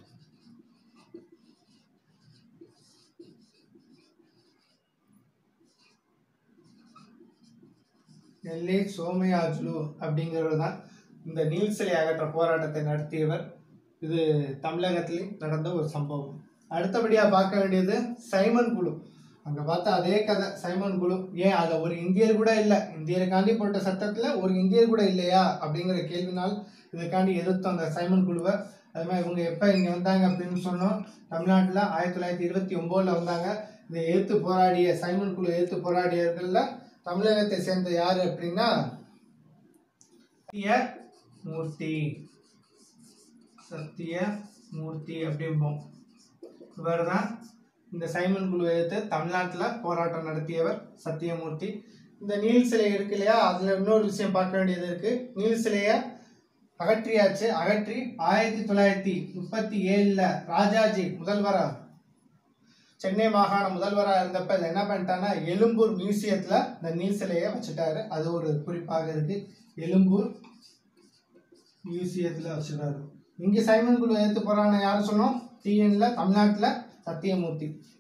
நெல்லை சோமயாஜுலு அப்படிங்கிறவர் தான் இந்த நீல் சிலை அகற்ற போராட்டத்தை நடத்தியவர் இது தமிழகத்தில் நடந்த ஒரு சம்பவம் அடுத்தபடியாக பார்க்க வேண்டியது சைமன் குழு அங்கே பார்த்தா அதே கதை சைமன் குழு ஏன் அதில் ஒரு இந்தியர் கூட இல்லை இந்தியருக்காண்டி போட்ட சட்டத்தில் ஒரு இந்தியர் கூட இல்லையா அப்படிங்கிற கேள்வினால் இதுக்காண்டி எதிர்த்தோம் அந்த சைமன் குழுவை அது மாதிரி இவங்க எப்போ இங்கே வந்தாங்க அப்படின்னு சொன்னோம் தமிழ்நாட்டில் ஆயிரத்தி தொள்ளாயிரத்தி இருபத்தி ஒம்போதில் வந்தாங்க இதை எதிர்த்து போராடிய சைமன் குழு எதிர்த்து போராடியவர்களில் தமிழகத்தை சேர்ந்த யார் அப்படின்னா சத்திய மூர்த்தி சத்திய மூர்த்தி அப்படிம்போம் இவர் தான் இந்த சைமன் குழு எதிர்த்து தமிழ்நாட்டில் போராட்டம் நடத்தியவர் சத்தியமூர்த்தி இந்த நீல் சிலை இருக்கு இல்லையா அதில் இன்னொரு விஷயம் பார்க்க வேண்டியது இருக்கு நீல் சிலையை அகற்றியாச்சு அகற்றி ஆயிரத்தி தொள்ளாயிரத்தி முப்பத்தி ஏழில் ராஜாஜி முதல்வரா சென்னை மாகாண முதல்வராக இருந்தப்ப இதை என்ன பண்ணிட்டாங்கன்னா எழும்பூர் மியூசியத்தில் இந்த நீல் சிலையை வச்சுட்டாரு அது ஒரு குறிப்பாக இருக்கு எழும்பூர் மியூசியத்தில் வச்சுட்டாரு இங்கே சைமன் குழு எடுத்து போகிறான்னு யார் சொன்னோம் டிஎன்ல தமிழ்நாட்டில் சத்தியமூர்த்தி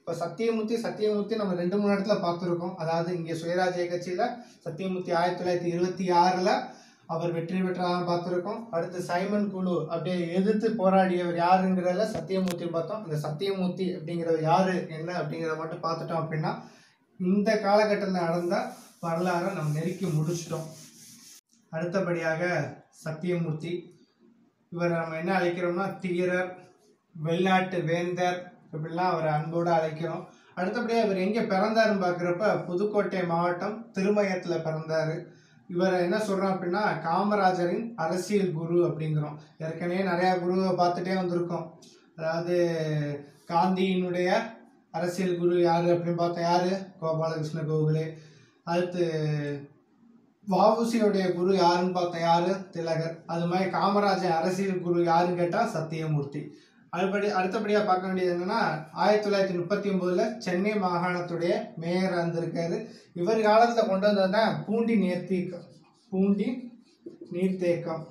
இப்போ சத்தியமூர்த்தி சத்தியமூர்த்தி நம்ம ரெண்டு மூணு இடத்துல பார்த்துருக்கோம் அதாவது இங்கே சுயராஜ்ய கட்சியில் சத்தியமூர்த்தி ஆயிரத்தி தொள்ளாயிரத்தி இருபத்தி ஆறில் அவர் வெற்றி பெற்றாலும் பார்த்துருக்கோம் அடுத்து சைமன் குழு அப்படியே எதிர்த்து போராடியவர் யாருங்கிறத சத்தியமூர்த்தி பார்த்தோம் இந்த சத்தியமூர்த்தி அப்படிங்கிறவர் யாரு என்ன அப்படிங்கிறத மட்டும் பார்த்துட்டோம் அப்படின்னா இந்த காலகட்டத்தில் நடந்த வரலாறை நம்ம நெருக்கி முடிச்சிட்டோம் அடுத்தபடியாக சத்தியமூர்த்தி இவரை நம்ம என்ன அழைக்கிறோம்னா தீரர் வெளிநாட்டு வேந்தர் இப்படிலாம் அவரை அன்போடு அழைக்கிறோம் அடுத்தபடியாக இவர் எங்கே பிறந்தாருன்னு பார்க்குறப்ப புதுக்கோட்டை மாவட்டம் திருமயத்தில் பிறந்தாரு இவரை என்ன சொல்கிறோம் அப்படின்னா காமராஜரின் அரசியல் குரு அப்படிங்கிறோம் ஏற்கனவே நிறையா குருவை பார்த்துட்டே வந்திருக்கோம் அதாவது காந்தியினுடைய அரசியல் குரு யார் அப்படின்னு பார்த்தா யார் கோபாலகிருஷ்ண கோகுலே அடுத்து வஉசியோடைய குரு யாருன்னு பார்த்தா யாரு திலகர் அது மாதிரி காமராஜர் அரசியல் குரு யாருன்னு கேட்டால் சத்தியமூர்த்தி அதுபடி அடுத்தபடியாக பார்க்க வேண்டியது என்னன்னா ஆயிரத்தி தொள்ளாயிரத்தி முப்பத்தி ஒன்பதுல சென்னை மாகாணத்துடைய மேயர் இருந்திருக்காரு இவர் காலத்தில் கொண்டு வந்தது தான் பூண்டி நீர்த்தீக்கம் பூண்டி நீர்த்தேக்கம்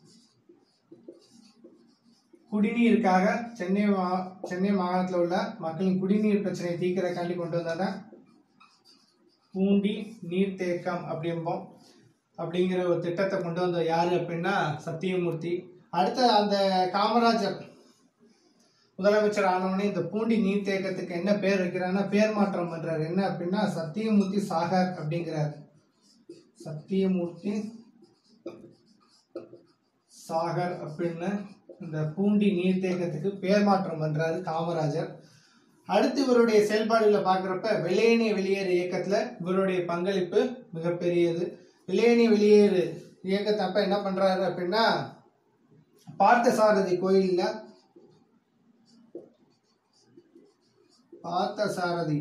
குடிநீருக்காக சென்னை மா சென்னை மாகாணத்தில் உள்ள மக்களின் குடிநீர் பிரச்சனையை தீர்க்கறதுக்காண்டி கொண்டு வந்ததான் பூண்டி நீர்த்தேக்கம் அப்படிம்போம் அப்படிங்கிற ஒரு திட்டத்தை கொண்டு வந்த யாரு அப்படின்னா சத்தியமூர்த்தி அடுத்த அந்த காமராஜர் முதலமைச்சர் ஆனவனே இந்த பூண்டி நீர்த்தேக்கத்துக்கு என்ன பேர் வைக்கிறாங்கன்னா பேர் மாற்றம் பண்றாரு என்ன அப்படின்னா சத்தியமூர்த்தி சாகர் அப்படிங்கிறார் சத்தியமூர்த்தி சாகர் அப்படின்னு இந்த பூண்டி நீர்த்தேக்கத்துக்கு பேர் மாற்றம் பண்றாரு காமராஜர் அடுத்து இவருடைய செயல்பாடுகளை பார்க்குறப்ப வெள்ளையனே வெளியேறு இயக்கத்துல இவருடைய பங்களிப்பு மிகப்பெரியது வெள்ளையனே வெளியேறு இயக்கத்தை அப்ப என்ன பண்றாரு அப்படின்னா பார்த்தசாரதி கோயில்ல பார்த்தசாரதி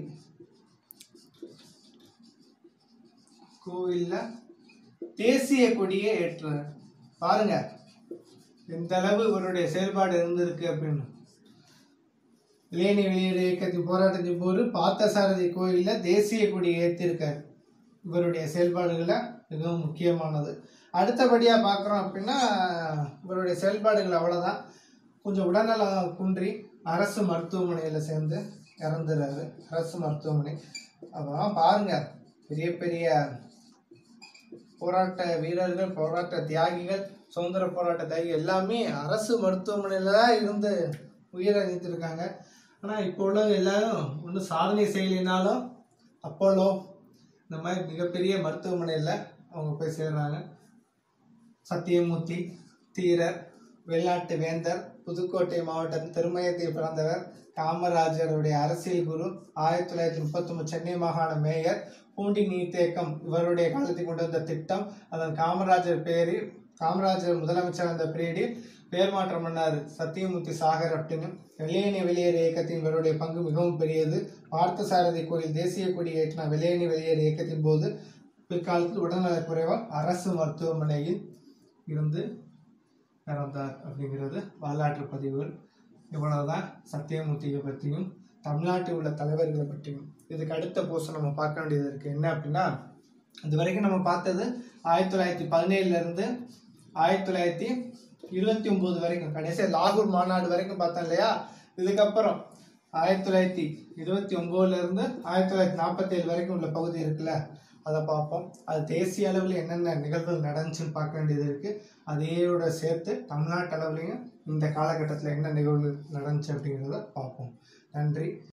கோயில்ல தேசிய கொடியை ஏற்றுறார் பாருங்க எந்த அளவு இவருடைய செயல்பாடு இருந்திருக்கு அப்படின்னு இளைஞர் வெளியேறு இயக்கத்தின் போராட்டத்தின் போது பார்த்தசாரதி கோயில்ல தேசிய கொடியை ஏற்றிருக்காரு இவருடைய செயல்பாடுகளை மிகவும் முக்கியமானது அடுத்தபடியா பார்க்குறோம் அப்படின்னா இவருடைய செயல்பாடுகள் அவ்வளவுதான் கொஞ்சம் உடல்நலம் குன்றி அரசு மருத்துவமனையில் சேர்ந்து இறந்துறாரு அரசு மருத்துவமனை அப்புறம் பாருங்க பெரிய பெரிய போராட்ட வீரர்கள் போராட்ட தியாகிகள் சுதந்திர போராட்ட தியாகிகள் எல்லாமே அரசு மருத்துவமனையில் தான் இருந்து உயிரை நீத்திருக்காங்க ஆனால் இப்போ உள்ள எல்லாரும் ஒன்றும் சாதனை செய்யலைனாலும் அப்போலோ இந்த மாதிரி மிகப்பெரிய மருத்துவமனையில் அவங்க போய் சேர்றாங்க சத்தியமூர்த்தி தீரர் வெளிநாட்டு வேந்தர் புதுக்கோட்டை மாவட்டம் திருமயத்தில் பிறந்தவர் காமராஜருடைய அரசியல் குரு ஆயிரத்தி தொள்ளாயிரத்தி முப்பத்தொன்பது சென்னை மாகாண மேயர் பூண்டி நீர்த்தேக்கம் இவருடைய காலத்தில் கொண்டு வந்த திட்டம் அதன் காமராஜர் பேரில் காமராஜர் முதலமைச்சர் அந்த பீரியடில் பேர் மாற்றம் பண்ணார் சத்தியமூர்த்தி சாகர் அப்படின்னு வெள்ளையணி வெளியேறு இயக்கத்தின் இவருடைய பங்கு மிகவும் பெரியது பார்த்தசாரதி கோயில் தேசிய கொடி ஏற்றின வெள்ளையணி வெளியேறு இயக்கத்தின் போது பிற்காலத்தில் உடல்நலக் குறைவால் அரசு மருத்துவமனையில் இருந்து இறந்தார் அப்படிங்கிறது வரலாற்று பதிவுகள் இவ்வளவுதான் சத்தியமூர்த்தியை பற்றியும் தமிழ்நாட்டில் உள்ள தலைவர்களை பற்றியும் இதுக்கு அடுத்த போஸ்ட் நம்ம பார்க்க வேண்டியது இருக்கு என்ன அப்படின்னா இது வரைக்கும் நம்ம பார்த்தது ஆயிரத்தி தொள்ளாயிரத்தி பதினேழுல இருந்து ஆயிரத்தி தொள்ளாயிரத்தி இருபத்தி ஒன்பது வரைக்கும் கடைசியாக லாகூர் மாநாடு வரைக்கும் பார்த்தோம் இல்லையா இதுக்கப்புறம் ஆயிரத்தி தொள்ளாயிரத்தி இருபத்தி ஒன்பதுல இருந்து ஆயிரத்தி தொள்ளாயிரத்தி நாற்பத்தி ஏழு வரைக்கும் உள்ள பகுதி இருக்குல்ல அதை பார்ப்போம் அது தேசிய அளவில் என்னென்ன நிகழ்வுகள் நடந்துச்சுன்னு பார்க்க வேண்டியது இருக்கு அதையோட சேர்த்து தமிழ்நாட்டு அளவுலையும் இந்த காலகட்டத்தில் என்ன நிகழ்வுகள் நடந்துச்சு அப்படிங்கிறத பார்ப்போம் நன்றி